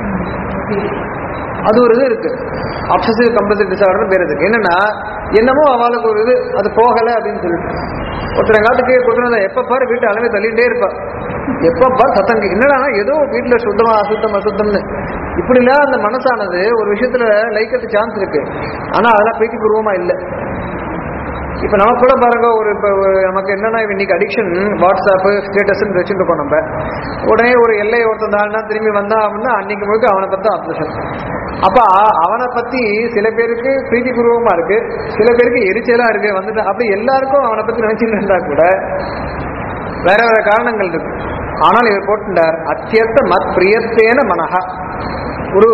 S1: அது ஒரு இது இருக்கு அப்சசிவ் கம்பல்சிவ் டிசார்டர் பேர் இருக்கு என்னன்னா என்னமோ அவளுக்கு ஒரு இது அது போகல அப்படின்னு சொல்லிட்டு ஒருத்தர் எங்காத்துக்கு கொடுத்துருந்தா எப்ப பாரு வீட்டு அளவே தள்ளிட்டே இருப்பா எப்ப பாரு சத்தம் கேக்கு- என்னடா ஏதோ வீட்டுல சுத்தமா அசுத்தம் அசுத்தம்னு இப்படிலாம் அந்த மனசானது ஒரு விஷயத்துல லைக்கிறது சான்ஸ் இருக்கு ஆனா அதெல்லாம் பிரீத்தி பூர்வமா இல்லை இப்போ நமக்கு கூட பாருங்க ஒரு இப்போ நமக்கு என்னன்னா இன்னைக்கு அடிக்ஷன் வாட்ஸ்அப் ஸ்டேட்டஸ்ன்னு வச்சுட்டு இருக்கோம் நம்ம உடனே ஒரு எல்லை ஒருத்தன் தாழ்னா திரும்பி வந்தான் அப்படின்னா அன்னைக்கு முழுக்க அவனை பற்றி அப்சஷன் அப்ப அவனை பத்தி சில பேருக்கு பிரீத்தி பூர்வமா இருக்கு சில பேருக்கு எரிச்சலா இருக்கு வந்துட்டு அப்படி எல்லாருக்கும் அவனை பத்தி நினைச்சுட்டு இருந்தா கூட வேற வேற காரணங்கள் இருக்கு ஆனால் இவர் போட்டுட்டார் அத்தியர்த்த மத் பிரியத்தேன மனஹா ஒரு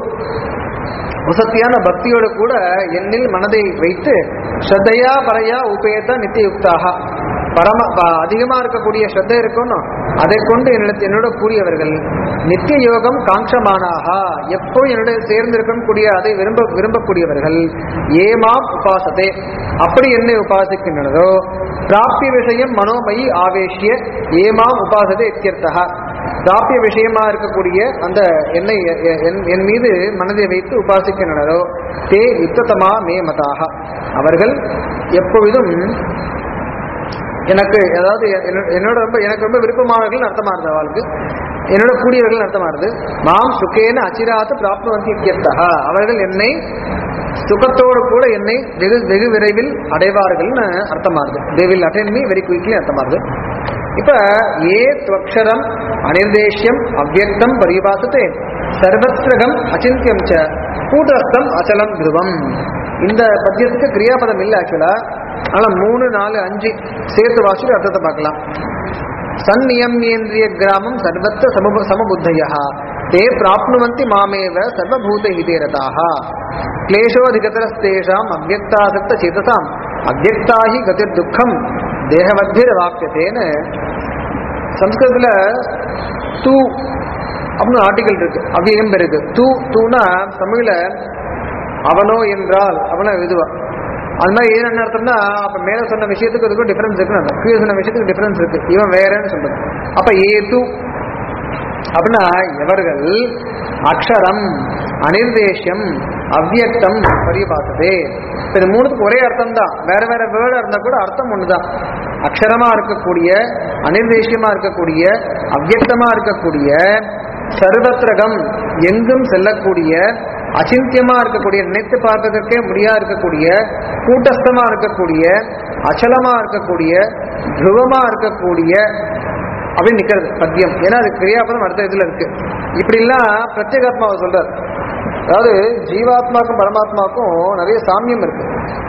S1: வசத்தியான பக்தியோடு கூட என்னில் மனதை வைத்து ஸ்ரத்தையா பரையா உபேத நித்தியுக்தாக பரம ப- அதிகமா இருக்கக்கூடிய ஸ்ரத்தை இருக்கணும் அதை கொண்டு என்னிடத்து என்னோட கூடியவர்கள் நித்திய யோகம் காங்ஷமானாகா எப்போ என்னுடைய சேர்ந்து இருக்கக்கூடிய அதை விரும்ப விரும்பக்கூடியவர்கள் ஏமாம் உபாசதே அப்படி என்னை உபாசிக்கின்றனதோ பிராப்திய விஷயம் மனோமயி ஆவேஷ்ய ஏமாம் உபாசதே இத்தியர்த்தா பிராபிய விஷயமா இருக்கக்கூடிய அந்த என்னை எ- என்- என் மீது மனதை வைத்து உபாசிக்கின்றனரோ தே யுத்ததமா மே மதாக அவர்கள் எப்பொழுதும் எனக்கு அதாவது என்ன- என்னோட ரொம்ப எனக்கு ரொம்ப விருப்பமானவர்கள் அர்த்தமா இருந்த அவளுக்கு என்னோட கூடியவர்கள் அர்த்தமா இருது மாம் சுகேன அச்சிராத்து பிராப்னுவந்தி இத்தியர்த்தா அவர்கள் என்னை சுகத்தோடு கூட என்னை வெகு வெகு விரைவில் அடைவார்கள்னு அர்த்தமா இருக்கு they will attain me very quickly அர்த்தமா இருக்கு இப்ப ஏ துவக்ஷரம் அனிர்தேஷ்யம் அவ்யக்தம் பரிபாசத்தே சர்வத்ரகம் அச்சிந்தியம் ச கூட்டஸ்தம் அச்சலம் துருவம் இந்த பத்தியத்துக்கு கிரியாபதம் இல்லை ஆக்சுவலா ஆனா மூணு நாலு அஞ்சு சேர்த்து வாசிட்டு அர்த்தத்தை பார்க்கலாம் சந்நியமியேந்திரிய கிராமம் சர்வத்த சமபு சமபுத்தய தே பிராப்னுவந்தி மாமேவ சர்வபூத ஹிதேரதாக கிளேஷோதிகதரஸ்தேஷாம் அவ்வக்தாசக்த சேதசாம் அவ்வக்தாஹி கதிர் துக்கம் தேகவத்திர வாக்கியத்தேன்னு சம்ஸ்கிருதத்துல தூ அப்படின்னு ஆர்டிகல் இருக்கு அவ்வியம் இருக்கு தூ தூனா தமிழ்ல அவனோ என்றால் அவனை விதுவா அது மாதிரி ஏன் என்ன அர்த்தம்னா அப்ப மேல சொன்ன விஷயத்துக்கு இதுக்கும் டிஃபரன்ஸ் இருக்குன்னு அர்த்தம். கீழே சொன்ன விஷயத்துக்கு டிஃபரன்ஸ் இருக்கு இவன் வேறன்னு சொல்றது அப்ப ஏது அப்படின்னா எவர்கள் அக்ஷரம் அனிர்தேஷ்யம் அவ்வியக்தம் பரிபாசதே இப்ப இது மூணுத்துக்கு ஒரே அர்த்தம் தான் வேற வேற வேர்டா இருந்தா கூட அர்த்தம் ஒண்ணுதான் அக்ஷரமா இருக்கக்கூடிய அனிர்தேஷ்யமா இருக்கக்கூடிய அவ்வியக்தமா இருக்கக்கூடிய சர்வத்ரகம் எங்கும் செல்லக்கூடிய அச்சிந்தியமா இருக்கக்கூடிய நினைத்து பார்ப்பதற்கே முடியா இருக்கக்கூடிய கூட்டஸ்தமா இருக்கக்கூடிய அச்சலமா இருக்கக்கூடிய துருவமா இருக்கக்கூடிய அப்படின்னு நிக்கிறது பத்தியம் ஏன்னா அது கிரியாபதம் அடுத்த இதுல இருக்கு இப்படிலாம் பிரத்யேகாத்மாவை சொல்றார் அதாவது ஜீவாத்மாக்கும் பரமாத்மாவுக்கும் நிறைய சாமியம் இருக்கு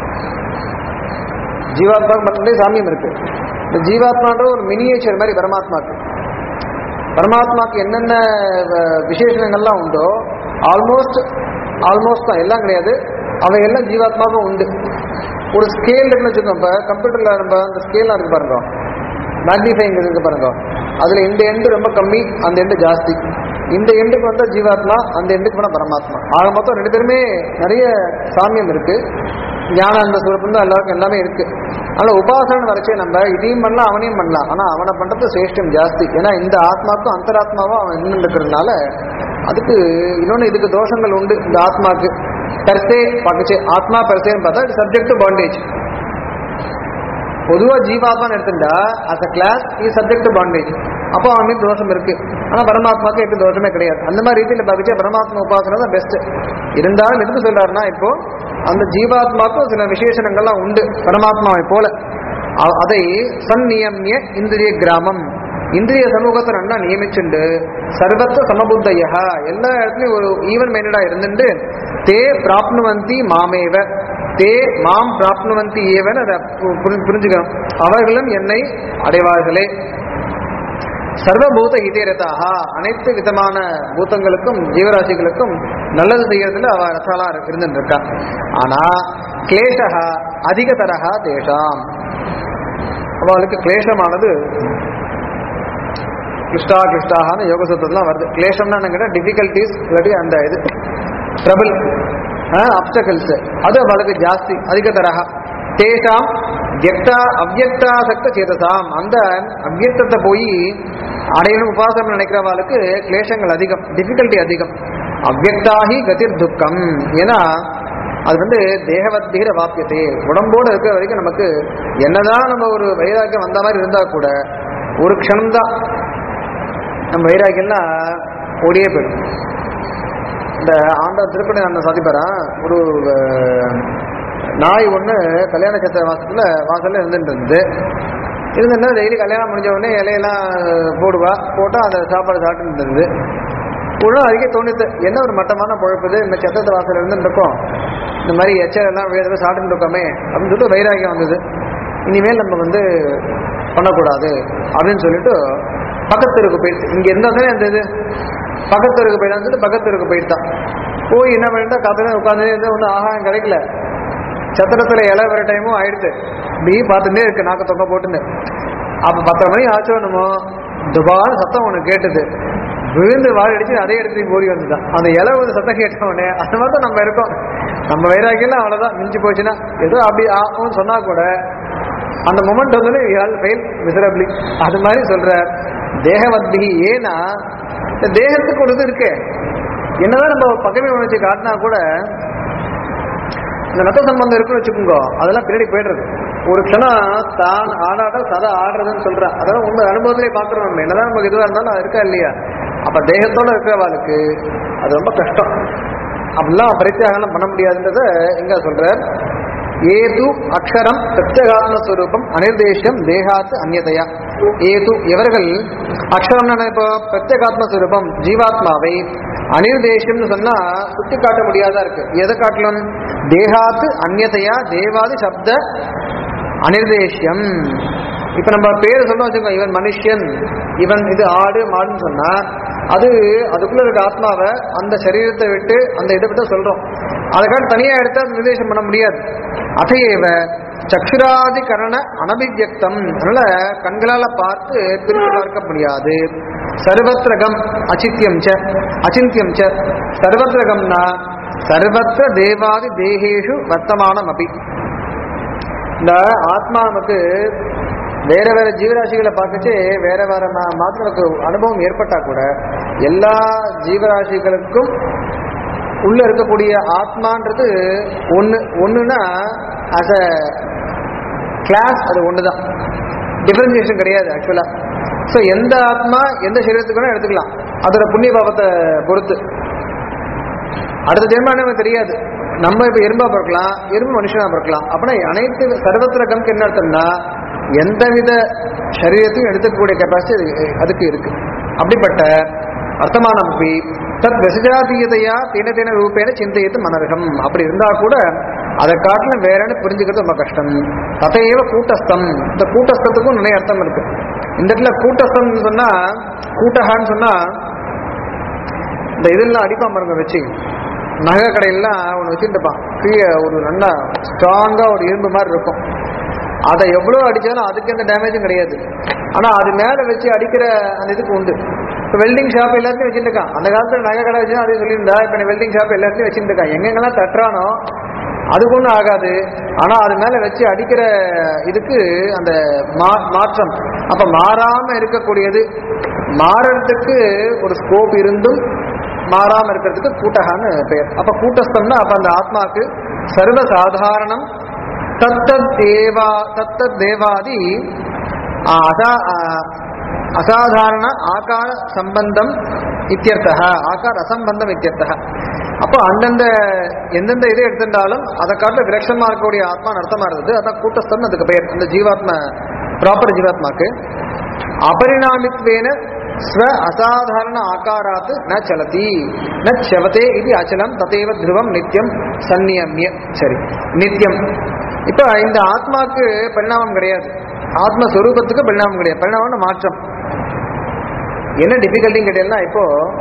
S1: ஜீவாத்மாவுக்கு நிறைய சாமியம் இருக்கு இந்த ஜீவாத்மான்ற ஒரு மினியேச்சர் மாதிரி பரமாத்மாக்கு பரமாத்மாக்கு என்னென்ன அஹ், விசேஷணங்கள்லாம் உண்டோ ஆல்மோஸ்ட் ஆல்மோஸ்ட் தான் எல்லாம் கிடையாது அவை எல்லாம் ஜீவாத்மாவும் உண்டு ஒரு ஸ்கேல் இருக்குன்னு வச்சுக்கோங்க இப்போ கம்ப்யூட்டரில் நம்ம அந்த ஸ்கேல்லாம் இருக்கு பாருங்க மேக்னிஃபைங் இருக்கு பாருங்க அதுல இந்த எண்டு ரொம்ப கம்மி அந்த எண்டு ஜாஸ்தி இந்த எண்டுக்கு வந்தா ஜீவாத்மா அந்த எண்டுக்கு போனா பரமாத்மா ஆக மொத்தம் ரெண்டு பேருமே நிறைய சாமியம் இருக்கு ஞான அந்த சுரப்பும் தான் எல்லாருக்கும் எல்லாமே இருக்கு ஆனா உபாசனை வரைச்சே நம்ம இதையும் பண்ணலாம் அவனையும் பண்ணலாம் ஆனா அவனை பண்றது சிரேஷ்டம் ஜாஸ்தி ஏன்னா இந்த ஆத்மாக்கும் அந்தராத்மாவும் அவன் இன்னும் இருக்கிறதுனால அதுக்கு இன்னொன்னு இதுக்கு தோஷங்கள் உண்டு இந்த ஆத்மாக்கு பெர்சே பார்க்கச்சே ஆத்மா பெர்சேன்னு பார்த்தா இட் சப்ஜெக்ட் டு பாண்டேஜ் பொதுவா ஜீவாத்மான்னு எடுத்துட்டா as a class is subject bondage அப்போ அவன் மீது தோஷம் இருக்கு ஆனா பரமாத்மாக்கு எட்டு தோஷமே கிடையாது அந்த மாதிரி ரீதியில பார்த்துச்சா பரமாத்மா உபாசனை தான் பெஸ்ட் இருந்தாலும் எதுக்கு சொல்றாருன்னா இப்போ அந்த ஜீவாத்மாக்கும் சில விசேஷணங்கள்லாம் உண்டு பரமாத்மாவை போல அ- அதை சந்நியமிய இந்திரிய கிராமம் இந்திரிய சமூகத்தை நல்லா நியமிச்சுண்டு சர்வத்த சமபுத்தையா எல்லா இடத்துலயும் ஒரு ஈவன் மைண்டடா இருந்துட்டு தே பிராப்னுவந்தி மாமேவ தே மாம் பிராப்னுவந்தி ஏவன் அதை பு- புரி- புரிஞ்சுக்கணும் அவர்களும் என்னை அடைவார்களே சர்வபூத இதேரதாக அனைத்து விதமான பூதங்களுக்கும் ஜீவராசிகளுக்கும் நல்லது செய்யறதுல அவ ரசாலா இருந்துட்டு இருக்கா ஆனா கிளேஷா அதிகதரகா தேஷாம் அவளுக்கு கிளேஷமானது கிருஷ்டா கிருஷ்டாகான்னு யோக சூத்திரம்லாம் வருது கிளேஷம்னா என்ன கேட்டா டிஃபிகல்டிஸ் இல்லாட்டி அந்த இது ட்ரபிள் அப்டக்கல்ஸ் அது அவளுக்கு ஜாஸ்தி அதிக தரகா தேஷாம் வியக்தா அவ்யக்தாசக்த சேதசாம் அந்த அவ்யக்தத்தை போய் அடையணும் உபாசனம் நினைக்கிறவாளுக்கு கிளேஷங்கள் அதிகம் டிஃபிகல்ட்டி அதிகம் அவ்யக்தாகி கதிர் துக்கம் ஏன்னா அது வந்து தேகவத்தீர வாப்பியத்தை உடம்போடு இருக்கிற வரைக்கும் நமக்கு என்னதான் நம்ம ஒரு வைராக்கியம் வந்த மாதிரி இருந்தா கூட ஒரு க்ஷணம்தான் நம்ம வைராக்கியம்லாம் ஓடியே போயிடும் இந்த ஆண்ட திருப்பணி அந்த சாதிப்பாரா ஒரு அஹ், நாய் ஒன்று கல்யாண சத்திர வாசத்துல வாசல்ல இருந்துட்டு இருந்தது இருந்துன்னா டெய்லி கல்யாணம் முடிஞ்ச உடனே இலையெல்லாம் போடுவா போட்டால் அந்த சாப்பாடு சாப்பிட்டு இருந்தது ஒரு நாள் அதுக்கே தோணுது என்ன ஒரு மட்டமான பொழப்புது இந்த சத்திரத்து வாசல் இருந்துட்டு இருக்கோம் இந்த மாதிரி எச்சல் எல்லாம் வேறு சாப்பிட்டு இருக்கோமே அப்படின்னு சொல்லிட்டு வைராகியம் வந்தது இனிமேல் நம்ம வந்து பண்ணக்கூடாது அப்படின்னு சொல்லிட்டு பக்கத்தருக்கு போயிடுச்சு இங்க இருந்தாலே அந்த இது பக்கத்தருக்கு போயிடான்னு சொல்லிட்டு பக்கத்தருக்கு போயிட்டான் போய் என்ன பண்ணிட்டா கதை உட்காந்து இருந்து ஒன்றும் ஆகாரம் கிடைக்கல சத்திரத்துல இலை வர டைமும் ஆயிடுது நீ பார்த்துட்டே இருக்கு நாக்க தொங்க போட்டுன்னு அப்ப பத்தரை மணி ஆச்சோன்னுமோ துபான சத்தம் உனக்கு கேட்டது விழுந்து வாழ அடிச்சு அதே இடத்துக்கு ஓடி வந்துட்டான் அந்த இலை வந்து சத்தம் கேட்ட உடனே அந்த மாதிரி தான் நம்ம இருக்கோம் நம்ம வைராக்கியம் அவ்வளவுதான் மிஞ்சி போச்சுன்னா ஏதோ அப்படி ஆகும்னு சொன்னா கூட அந்த மொமெண்ட் வந்து ஃபெயில் மிசரபிளி அது மாதிரி சொல்ற தேகவத்பிகி ஏன்னா இந்த தேகத்துக்கு ஒரு இது இருக்கு என்னதான் நம்ம பகைமை உணர்ச்சி காட்டினா கூட இந்த ரத்த சம்பந்தம் இருக்குன்னு வச்சுக்கோங்க அதெல்லாம் பின்னாடி போயிடுறது ஒரு க்ஷணம் தான் ஆடாட சதா ஆடுறதுன்னு சொல்றேன் அதெல்லாம் உண்மை அனுபவத்திலே பார்க்குறோம் நம்ம என்னதான் நமக்கு இதுவாக இருந்தாலும் அது இருக்கா இல்லையா அப்ப தேகத்தோட இருக்கிறவாளுக்கு அது ரொம்ப கஷ்டம் அப்படிலாம் பரித்தியாகலாம் பண்ண முடியாதுன்றத எங்க சொல்ற ஏது அக்ஷரம் பிரத்யகாத்மஸ்வரூபம் அனிர்தேஷம் தேகாத்து அந்நியதையா ஏது இவர்கள் அக்ஷரம் இப்போ பிரத்யகாத்மஸ்வரூபம் ஜீவாத்மாவை அனிர்தேஷம்னு சொன்னா சுட்டி காட்ட முடியாதா இருக்கு எதை காட்டலும் தேகாத்து அந்நியதையா தேவாதி சப்த அனிர்தேஷ்யம் இப்ப நம்ம பேர் சொல்ல வச்சுக்கோ இவன் மனுஷன் இவன் இது ஆடு மாடுன்னு சொன்னா அது அதுக்குள்ள இருக்க ஆத்மாவை அந்த சரீரத்தை விட்டு அந்த இதை விட்டு சொல்றோம் அதுக்காக தனியா எடுத்து அது நிர்தேசம் பண்ண முடியாது அதையேவ சக்ஷுராதி கரண அனபிவியக்தம் அதனால கண்களால பார்த்து பிரித்து பார்க்க முடியாது சர்வத்திரகம் அச்சித்யம் ச அச்சிந்தியம் ச சர்வத்திரகம்னா சர்வத்திர தேவாதி தேகேஷு வர்த்தமானம் அபி இந்த ஆத்மா நமக்கு வேற வேற ஜீவராசிகளை பார்க்கச்சு வேற வேற மா- மாத்திரத்துக்கு அனுபவம் ஏற்பட்டா கூட எல்லா ஜீவராசிகளுக்கும் உள்ள இருக்கக்கூடிய ஆத்மான்றது ஒன்று ஒன்றுனா அஸ் அ கிளாஸ் அது ஒன்று தான் டிஃபரன்சியேஷன் கிடையாது ஆக்சுவலாக ஸோ எந்த ஆத்மா எந்த சரீரத்துக்கு வேணா எடுத்துக்கலாம் அதோட புண்ணிய பாவத்தை பொறுத்து அடுத்த ஜென்மம் நமக்கு தெரியாது நம்ம இப்ப எறும்பா பிறக்கலாம் எறும்பு மனுஷனா பிறக்கலாம் அப்படின்னா அனைத்து சர்வத்திர கம்க்கு என்ன அர்த்தம்னா எந்தவித சரீரத்தையும் எடுத்துக்கக்கூடிய கெப்பாசிட்டி அதுக்கு இருக்கு அப்படிப்பட்ட அர்த்தமானப்பி தத் விசஜாதீயதையா தேன தேன ரூபேன சிந்தையத்து மனரகம் அப்படி இருந்தா கூட அதை காட்டிலும் வேறன்னு புரிஞ்சுக்கிறது ரொம்ப கஷ்டம் ததையேவ கூட்டஸ்தம் இந்த கூட்டஸ்தத்துக்கும் நிறைய அர்த்தம் இருக்கு இந்த இடத்துல கூட்டஸ்தம் சொன்னா கூட்டகான்னு சொன்னா இந்த இதெல்லாம் அடிப்பான் பாருங்க வச்சு நகை கடையெல்லாம் ஒன்று வச்சுட்டுப்பான் கீழே ஒரு நல்லா ஸ்ட்ராங்காக ஒரு இரும்பு மாதிரி இருக்கும் அதை எவ்வளோ அடித்தாலும் அதுக்கு எந்த டேமேஜும் கிடையாது ஆனால் அது மேலே வச்சு அடிக்கிற அந்த இதுக்கு உண்டு இப்போ வெல்டிங் ஷாப் எல்லாத்தையும் வச்சுருக்கான் அந்த காலத்தில் நகை கடை வச்சு அதே சொல்லியிருந்தா இப்போ வெல்டிங் ஷாப் எல்லாத்தையும் வச்சுருக்கான் எங்கெங்கெல்லாம் தட்டுறானோ அதுக்கு ஒன்றும் ஆகாது ஆனால் அது மேலே வச்சு அடிக்கிற இதுக்கு அந்த மா மாற்றம் அப்போ மாறாமல் இருக்கக்கூடியது மாறுறதுக்கு ஒரு ஸ்கோப் இருந்தும் மாறாம இருக்கிறதுக்கு கூட்டகான்னு பெயர் அப்ப கூட்டஸ்தம்னா அப்ப அந்த ஆத்மாக்கு சர்வ சாதாரணம் தத்தத் தேவா தத்தத் தேவாதி ஆ, அசா ஆ, அசாதாரண ஆகார சம்பந்தம் இத்தியர்த்தக ஆகார அசம்பந்தம் இத்தியர்த்தக அப்போ அந்தந்த எந்தெந்த இதை எடுத்திருந்தாலும் அதை காட்டில விரக்ஷமா இருக்கக்கூடிய ஆத்மான்னு அர்த்தமா இருந்தது அதான் கூட்டஸ்தம் அதுக்கு பெயர் அந்த ஜீவாத்மா ப்ராப்பர் ஜீவாத்மாக்கு அபரிணாமித்வேன ஸ்வ அசாதாரண ஆகாராத் ந சலதி ந செவதே இது அச்சலம் ததேவ துருவம் நித்தியம் சந்நியமிய சரி நித்தியம் இப்போ இந்த ஆத்மாக்கு பரிணாமம் கிடையாது ஆத்மஸ்வரூபத்துக்கு பரிணாமம் கிடையாது பரிணாமம்னு மாற்றம் என்ன டிஃபிகல்ட்டின்னு கேட்டீங்கன்னா இப்போ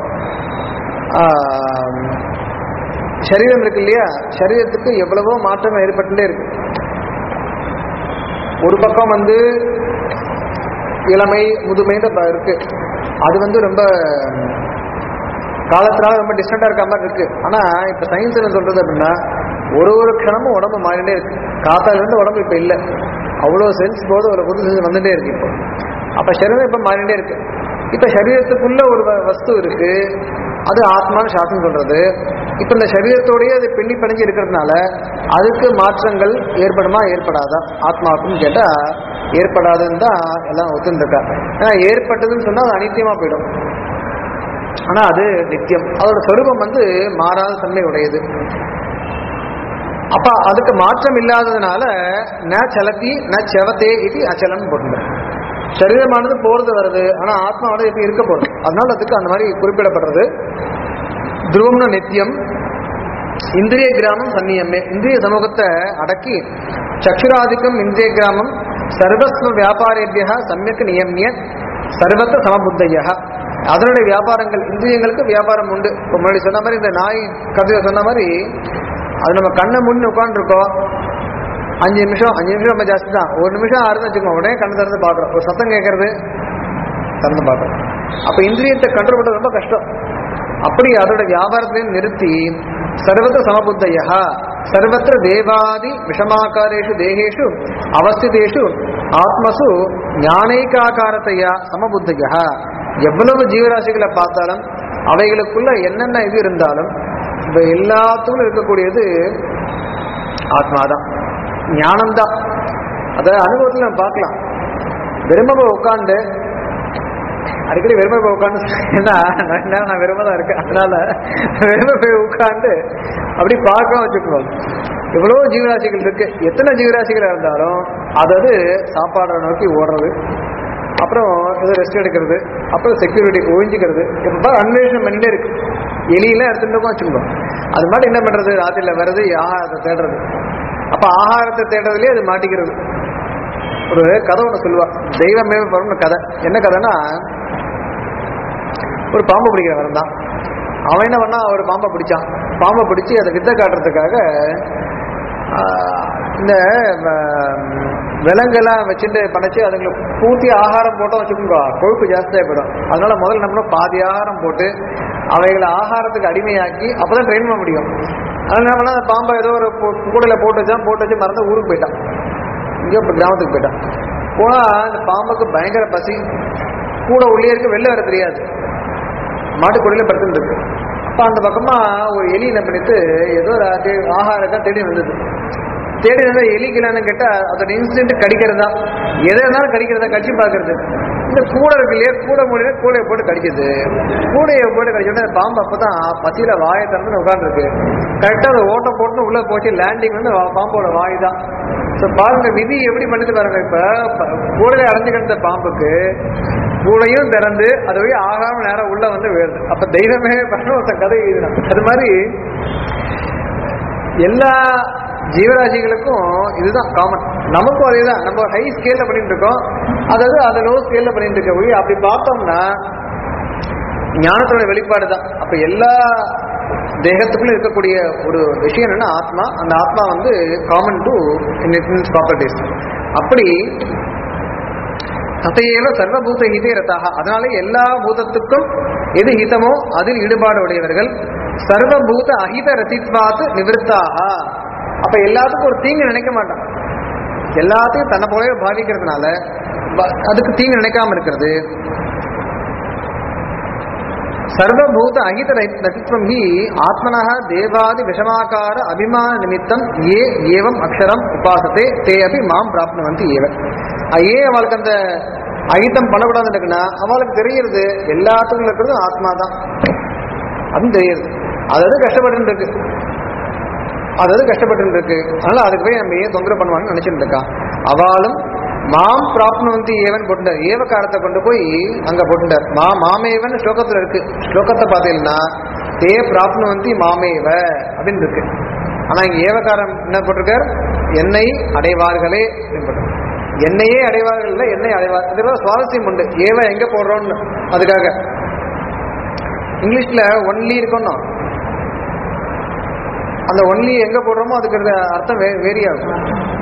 S1: ஆஹ், சரீரம் இருக்கு இல்லையா சரீரத்துக்கு எவ்வளவோ மாற்றம் ஏற்பட்டுட்டே இருக்கு ஒரு பக்கம் வந்து இளமை முதுமைன்னு ப- இருக்கு அது வந்து ரொம்ப காலத்தினால ரொம்ப டிஸ்டண்டா இருக்க மாதிரி இருக்கு ஆனா இப்ப சயின்ஸ் என்ன சொல்றது அப்படின்னா ஒரு ஒரு க்ஷணமும் உடம்பு மாறிட்டே இருக்கு காத்தால இருந்து உடம்பு இப்ப இல்ல அவ்வளவு செல்ஸ் போது ஒரு புது செல்ஸ் வந்துட்டே இருக்கு இப்போ அப்ப சரீரம் இப்ப மாறிட்டே இருக்கு இப்ப சரீரத்துக்குள்ள ஒரு வ- வஸ்து இருக்கு அது ஆத்மான்னு சாஸ்திரம் சொல்றது இப்ப இந்த சரீரத்தோடயே அது பின்னி பிணைஞ்சு இருக்கிறதுனால அதுக்கு மாற்றங்கள் ஏற்படுமா ஏற்படாதா ஆத்மாவுக்கும் கேட்டா ஏற்படாதுன்னு தான் எல்லாம் ஒத்துருக்கா ஏன்னா ஏற்பட்டதுன்னு சொன்னா அது அனித்தியமா போயிடும் ஆனா அது நித்தியம் அதோட சொரூபம் வந்து மாறாத தன்மை உடையது அப்ப அதுக்கு மாற்றம் இல்லாததுனால ந சலத்தி ந செவத்தே இது அச்சலம் போட்டு சரீரமானது போறது வருது ஆனா ஆத்மாவோட இப்ப இருக்க போறது அதனால அதுக்கு அந்த மாதிரி குறிப்பிடப்படுறது துருவம்னு நித்தியம் இந்திரிய கிராமம் சன்னியமே இந்திரிய சமூகத்தை அடக்கி சக்ஷுராதிக்கம் இந்திரிய கிராமம் சர்வஸ்வ வியாபாரேபியா சமயக்கு நியமிய சர்வத்த சமபுத்தைய அதனுடைய வியாபாரங்கள் இந்திரியங்களுக்கு வியாபாரம் உண்டு இப்போ முன்னாடி சொன்ன மாதிரி இந்த நாய் கதையை சொன்ன மாதிரி அது நம்ம கண்ணை முன்னு உட்காந்துருக்கோம் அஞ்சு நிமிஷம் அஞ்சு நிமிஷம் ரொம்ப ஜாஸ்தி தான் ஒரு நிமிஷம் ஆறுன்னு வச்சுக்கோங்க உடனே கண்ணு திறந்து பார்க்குறோம் ஒரு சத்தம் கேட்கறது திறந்து பார்க்குறோம் அப்போ இந்திரியத்தை கண்ட்ரோல் பண்ணுறது ரொம்ப கஷ்டம் அப்படி அதோட வியாபாரத்தையும் நிறுத்தி சர்வத்திர சமபுத்தையா சர்வத்திர தேவாதி விஷமாக்காரேஷு தேகேஷு அவஸ்திதேஷு ஆத்மசு ஞானைக்காகாரத்தையா சமபுத்தையா எவ்வளவு ஜீவராசிகளை பார்த்தாலும் அவைகளுக்குள்ள என்னென்ன இது இருந்தாலும் இப்போ எல்லாத்துக்கும் இருக்கக்கூடியது ஆத்மாதான் ஞானம்தான் அதை அனுபவத்தில் நம்ம பார்க்கலாம் வெறும உட்காந்து அடிக்கடி வெறுமை போய் உட்காந்து ஏன்னா ரெண்டு நேரம் நான் வெறுமை தான் இருக்கேன் அதனால வெறுமை போய் உட்காந்து அப்படி பார்க்கலாம் வச்சுக்கோங்க எவ்வளோ ஜீவராசிகள் இருக்கு எத்தனை ஜீவராசிகள் இருந்தாலும் அதாவது சாப்பாடை நோக்கி ஓடுறது அப்புறம் ஏதோ ரெஸ்ட் எடுக்கிறது அப்புறம் செக்யூரிட்டி ஒழிஞ்சிக்கிறது இப்போ அன்வேஷனம் பண்ணிட்டே இருக்கு எலியெல்லாம் எடுத்துட்டு இருக்கோம் வச்சுக்கோங்க அது மாதிரி என்ன பண்றது ராத்திரியில் வருது ஆகாரத்தை தேடுறது அப்போ ஆகாரத்தை தேடுறதுலேயே அது மாட்டிக்கிறது ஒரு கதை ஒன்று சொல்லுவா தெய்வமே வரும்னு கதை என்ன கதைன்னா ஒரு பாம்பை பிடிக்கிறவன் தான் அவன் என்ன பண்ணா ஒரு பாம்பை பிடிச்சான் பாம்பை பிடிச்சி அதை வித்தை காட்டுறதுக்காக ஆஹ், இந்த ஆஹ், விலங்கெல்லாம் வச்சுட்டு படைச்சு அதுங்களுக்கு பூர்த்தி ஆகாரம் போட்டோம் வச்சுக்கோங்க கொழுப்பு ஜாஸ்தியாக போயிடும் அதனால முதல்ல என்ன பண்ணணும் பாதி ஆகாரம் போட்டு அவைகளை ஆகாரத்துக்கு அடிமையாக்கி அப்பதான் ட்ரெயின் பண்ண முடியும் அதனால என்ன பண்ணா அந்த பாம்பை ஏதோ ஒரு கூ- கூடையில போட்டு வச்சான் போட்டு வச்சு மறந்து ஊருக்கு போயிட்டான் இங்கே இப்போ கிராமத்துக்கு போயிட்டான் போனா இந்த பாம்புக்கு பயங்கர பசி கூட உள்ளே இருக்க வெளில வர தெரியாது மாட்டுக்குடியில படுத்துட்டு இருக்கு அப்ப அந்த பக்கமா ஒரு எலி என்ன பண்ணிட்டு ஏதோ ஒரு தே- ஆகாரத்தை தேடி வந்தது தேடி வந்தா எலி கிளான்னு கேட்டா அதோட இன்சிடென்ட் கடிக்கிறது தான் எதை இருந்தாலும் கடிக்கிறதா கடிச்சு பார்க்கறது இந்த கூடை இருக்கு இல்லையா கூடை மூலிய கூடையை போட்டு கடிக்குது கூடையை போட்டு கடிச்ச உடனே பாம்பு அப்பதான் பசியில வாயை திறந்து உட்காந்துருக்கு கரெக்டா அதை ஓட்ட போட்டு உள்ள போச்சு லேண்டிங் வந்து வா- பாம்போட வாய் தான் ஸோ பாருங்க விதி எப்படி பண்ணுது பாருங்க இப்ப ப- கூடையில அடைஞ்சு கிடந்த பாம்புக்கு கூடையும் திறந்து அது போய் ஆகாம நேரம் உள்ள வந்து விழுது அப்ப தெய்வமே பண்ண ஒருத்தன் கதை எழுதினான் அது மாதிரி எல்லா ஜீவராசிகளுக்கும் இதுதான் காமன் நமக்கும் அதே தான் நம்ம ஹை ஸ்கேல்ல பண்ணிட்டு இருக்கோம் அதாவது அதை லோ ஸ்கேல்ல பண்ணிட்டு இருக்க ஒழிய அப்படி பார்த்தோம்னா ஞானத்தோட வெளிப்பாடு தான் அப்ப எல்லா தேகத்துக்குள்ள இருக்கக்கூடிய ஒரு விஷயம் என்னன்னா ஆத்மா அந்த ஆத்மா வந்து காமன் டு இன் ப்ராப்பர்ட்டிஸ் அப்படி தத்தையேவ சர்வபூத ஹிதே ரத்தாக அதனால எல்லா பூதத்துக்கும் எது ஹிதமோ அதில் ஈடுபாடு உடையவர்கள் சர்வபூத அஹித ரசித்வாத்து நிவிருத்தாக அப்ப எல்லாத்துக்கும் ஒரு தீங்கு நினைக்க மாட்டான் எல்லாத்தையும் தன்னை போலவே பாதிக்கிறதுனால ப- அதுக்கு தீங்கு நினைக்காம இருக்கிறது சர்வபூத அகித நசித்வம் ஹி ஆத்மனः தேவாதி விஷமாக்கார அபிமான நிமித்தம் ஏ ஏவம் அக்ஷரம் உபாசத்தே தே அபி மாம் பிராப்னுவந்தி ஏவ அஹ் ஏன் அவளுக்கு அந்த அகிதம் பண்ணக்கூடாதுன்னு இருக்குன்னா அவளுக்கு தெரியுது எல்லாத்துக்கும் இருக்கிறது ஆத்மா தான் அதுவும் தெரியுது அதாவது கஷ்டப்பட்டு இருக்கு அதாவது கஷ்டப்பட்டு இருக்கு அதனால அதுக்கு போய் நம்ம ஏன் தொந்தரவு பண்ணுவாங்கன்னு நினைச்சிட்டு இருக்கா அவளும் மாம் பிராப்னுவந்தி ஏவன் போட்டுட்டார் ஏவகாரத்தை கொண்டு போய் அங்க போட்டுட்டார் மா மாமேவன் ஸ்லோகத்துல இருக்கு ஸ்லோகத்தை பார்த்தீங்கன்னா தே பிராப்னுவந்தி மாமேவ அப்படின்னு இருக்கு ஆனா இங்க ஏவகாரம் என்ன போட்டிருக்கார் என்னை அடைவார்களே அப்படின்னு போட்டிருக்கார். என்னையே அடைவார்கள் இல்ல என்னை அடைவார் இதெல்லாம் சுவாரஸ்யம் உண்டு ஏவ எங்க போடுறோம்னு அதுக்காக இங்கிலீஷ்ல ஒன்லி இருக்கணும் அந்த ஒன்லி எங்க போடுறோமோ அதுக்கு இருக்க அர்த்தம் வே வேரி ஆகும்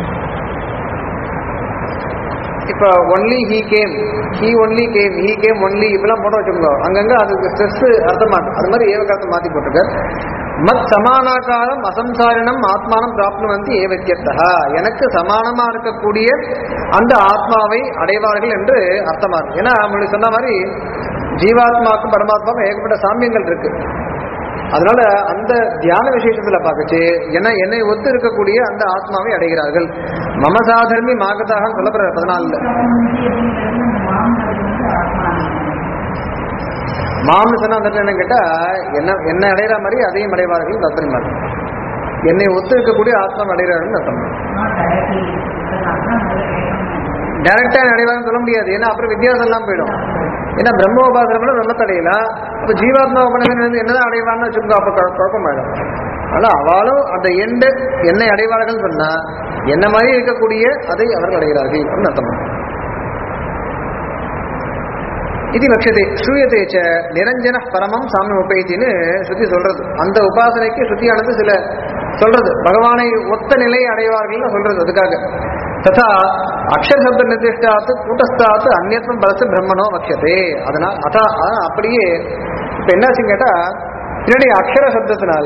S1: இப்ப only he came he only came he came only இப்பெல்லாம் போட வச்சுக்கோங்க அங்கங்க அதுக்கு ஸ்ட்ரெஸ் அர்த்தமா இருக்கு அது மாதிரி ஏவகாரத்தை மாத்தி போட்டிருக்க மத் சமானாகாரம் அசம்சாரினம் ஆத்மானம் பிராப்னுவந்தி ஏவக்கியத்தா எனக்கு சமானமா இருக்கக்கூடிய அந்த ஆத்மாவை அடைவார்கள் என்று அர்த்தமா இருக்கு ஏன்னா முன்னாடி சொன்ன மாதிரி ஜீவாத்மாவுக்கும் பரமாத்மாவுக்கும் ஏகப்பட்ட சாமியங்கள் இருக்கு அதனால அந்த தியான விசேஷத்துல பார்க்கச்சு என்ன என்னை ஒத்து இருக்கக்கூடிய அந்த ஆத்மாவை அடைகிறார்கள் மமசாதர்மி மாகதாக சொல்லப்படுற பதினாலுல மாம்னு சொன்னா அந்த இடத்துல என்ன கேட்டா என்ன என்ன அடையிற மாதிரி அதையும் அடைவார்கள் அர்த்தம் மாதிரி என்னை ஒத்து இருக்கக்கூடிய ஆத்மா அடைகிறார்கள் அர்த்தம் டைரக்டா அடைவாங்கன்னு சொல்ல முடியாது ஏன்னா அப்புறம் வித்தியாசம் எல்லாம் போயிடும் ஏன்னா பிரம்ம உபாசனம் பிரம்மத்தை அடையலாம் அப்ப ஜீவாத்மா உபநகன் என்னதான் அடைவான்னு வச்சுக்கோ அப்ப குழ- குழப்பமாயிடும் ஆனா அவளும் அந்த எண்டு என்னை அடைவார்கள் சொன்னா என்ன மாதிரி இருக்கக்கூடிய அதை அவர்கள் அடைகிறார்கள் அப்படின்னு அர்த்தம் இது வக்ஷதே ஸ்ரூயதே ச நிரஞ்சன பரமம் சாமி உபயத்தின்னு ஸ்ருதி சொல்றது அந்த உபாசனைக்கு ஸ்ருதியானது சில சொல்றது பகவானை ஒத்த நிலையை அடைவார்கள் சொல்றது அதுக்காக ததா அக்ஷர சப்த நிர்திஷ்டாத்து கூட்டஸ்தாத்து அந்நியத்துவம் பலசு பிரம்மனோ வக்ஷதே அதனால் அதான் அதான் அப்படியே இப்ப என்னாச்சுன்னு கேட்டா பின்னாடி அக்ஷர சப்தத்தினால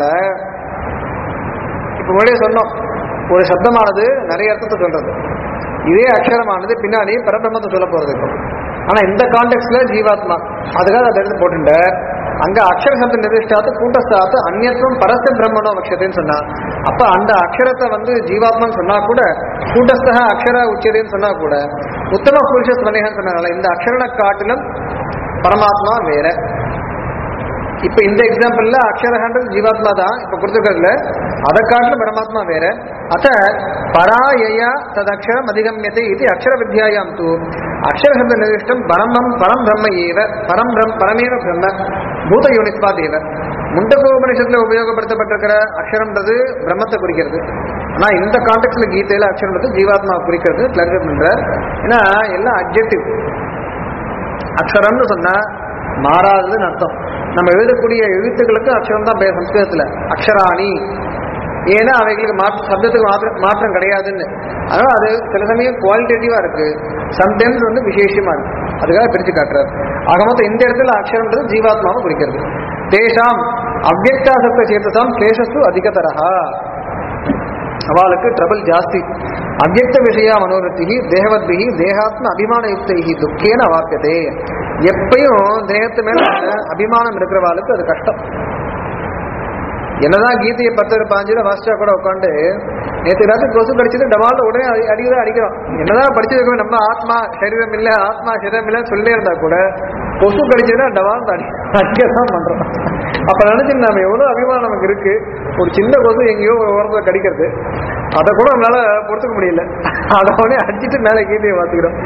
S1: இப்ப முன்னாடியே சொன்னோம் ஒரு சப்தமானது நிறைய அர்த்தத்தை சொல்றது இதே அக்ஷரமானது பின்னாடி பரபிரம்மத்தை சொல்ல போறது இப்போ ஆனா இந்த கான்டெக்ட்ல ஜீவாத்மா அதுக்காக அதை எடுத்து போட்டுட்ட அங்க அக்ஷர சப்த நிர்திஷ்டாத்து கூட்டஸ்தாத்து அந்நியத்துவம் பரஸ்த பிரம்மனோ வக்ஷதேன்னு சொன்னா அப்ப அந்த அக்ஷரத்தை வந்து ஜீவாத்மான்னு சொன்னா கூட கூட்டஸ்தக அக்ஷர உச்சதேன்னு சொன்னா கூட உத்தம புருஷ ஸ்மனேகன்னு சொன்னாங்கல்ல இந்த அக்ஷரனை காட்டிலும் பரமாத்மா வேற இப்ப இந்த எக்ஸாம்பிள்ல அக்ஷரஹன்றது ஜீவாத்மா தான் இப்ப கொடுத்துருக்கிறதுல அதை காட்டிலும் பரமாத்மா வேற அத்த பராயயா ததக்ஷரம் அதிகமியத்தை இது அக்ஷர வித்யாயாம் தூ அக்ஷரசப்த நிர்திஷ்டம் பரமம் பரம் பிரம்ம ஏவ பரம் பிரம் பரமேவ பிரம்ம பூத யூனிஸ்பா தேவ முண்டகோபனிஷத்துல உபயோகப்படுத்தப்பட்டிருக்கிற அக்ஷரம்ன்றது பிரம்மத்தை குறிக்கிறது ஆனா இந்த கான்டெக்ட்ல கீதையில அக்ஷரம்ன்றது ஜீவாத்மா குறிக்கிறது கிளரிஃபை பண்ற ஏன்னா எல்லாம் அப்ஜெக்டிவ் அக்ஷரம்னு சொன்னா மாறாததுன்னு அர்த்தம் நம்ம எழுதக்கூடிய எழுத்துக்களுக்கு அக்ஷரம் தான் பேர் சம்ஸ்கிருதத்துல அக்ஷராணி ஏன்னா அவைகளுக்கு மாற்ற சப்தத்துக்கு மாற்றம் மாற்றம் கிடையாதுன்னு அதனால அது சில சமயம் குவாலிட்டேட்டிவா இருக்கு சம்டைம்ஸ் வந்து விசேஷமா இருக்கு அதுக்காக பிரிச்சு காட்டுறாரு ஆக மொத்தம் இந்த இடத்துல அக்ஷரம்ன்றது ஜீவாத்மாவை குறிக்கிறது தேஷாம் அவ்வக்தாசக்த சேத்தசாம் கிளேசஸ்து அதிகதரஹா அவளுக்கு ட்ரபிள் ஜாஸ்தி அவ்வக்த விஷய மனோரத்தி தேகவத்பி தேகாத்ம அபிமானயுக்தை துக்கேன அவாப்பியதே எப்பயும் தேகத்து மேல அபிமானம் இருக்கிறவாளுக்கு அது கஷ்டம் என்னதான் கீதையை பத்து பாஞ்சுல வாசிச்சா கூட உட்காந்து நேற்று ராத்திரி கொசு கடிச்சது டபால உடனே அடி- அடிக்கதான் அடிக்கிறோம் என்னதான் படிச்சிருக்கோம் நம்ம ஆத்மா சரீரம் இல்ல ஆத்மா சரீரம் இல்லைன்னு சொல்லிட்டே இருந்தா கூட கொசு கடிச்சதுன்னா டபால் அடி அடிக்கதான் பண்றோம் அப்ப நினைச்சு நம்ம எவ்வளவு அபிமானம் நமக்கு இருக்கு ஒரு சின்ன கொசு எங்கேயோ ஒரு ஓரத்துல கடிக்கிறது அதை கூட நம்மளால பொறுத்துக்க முடியல அதை உடனே அடிச்சிட்டு மேல கீதையை வாத்துக்கிறோம்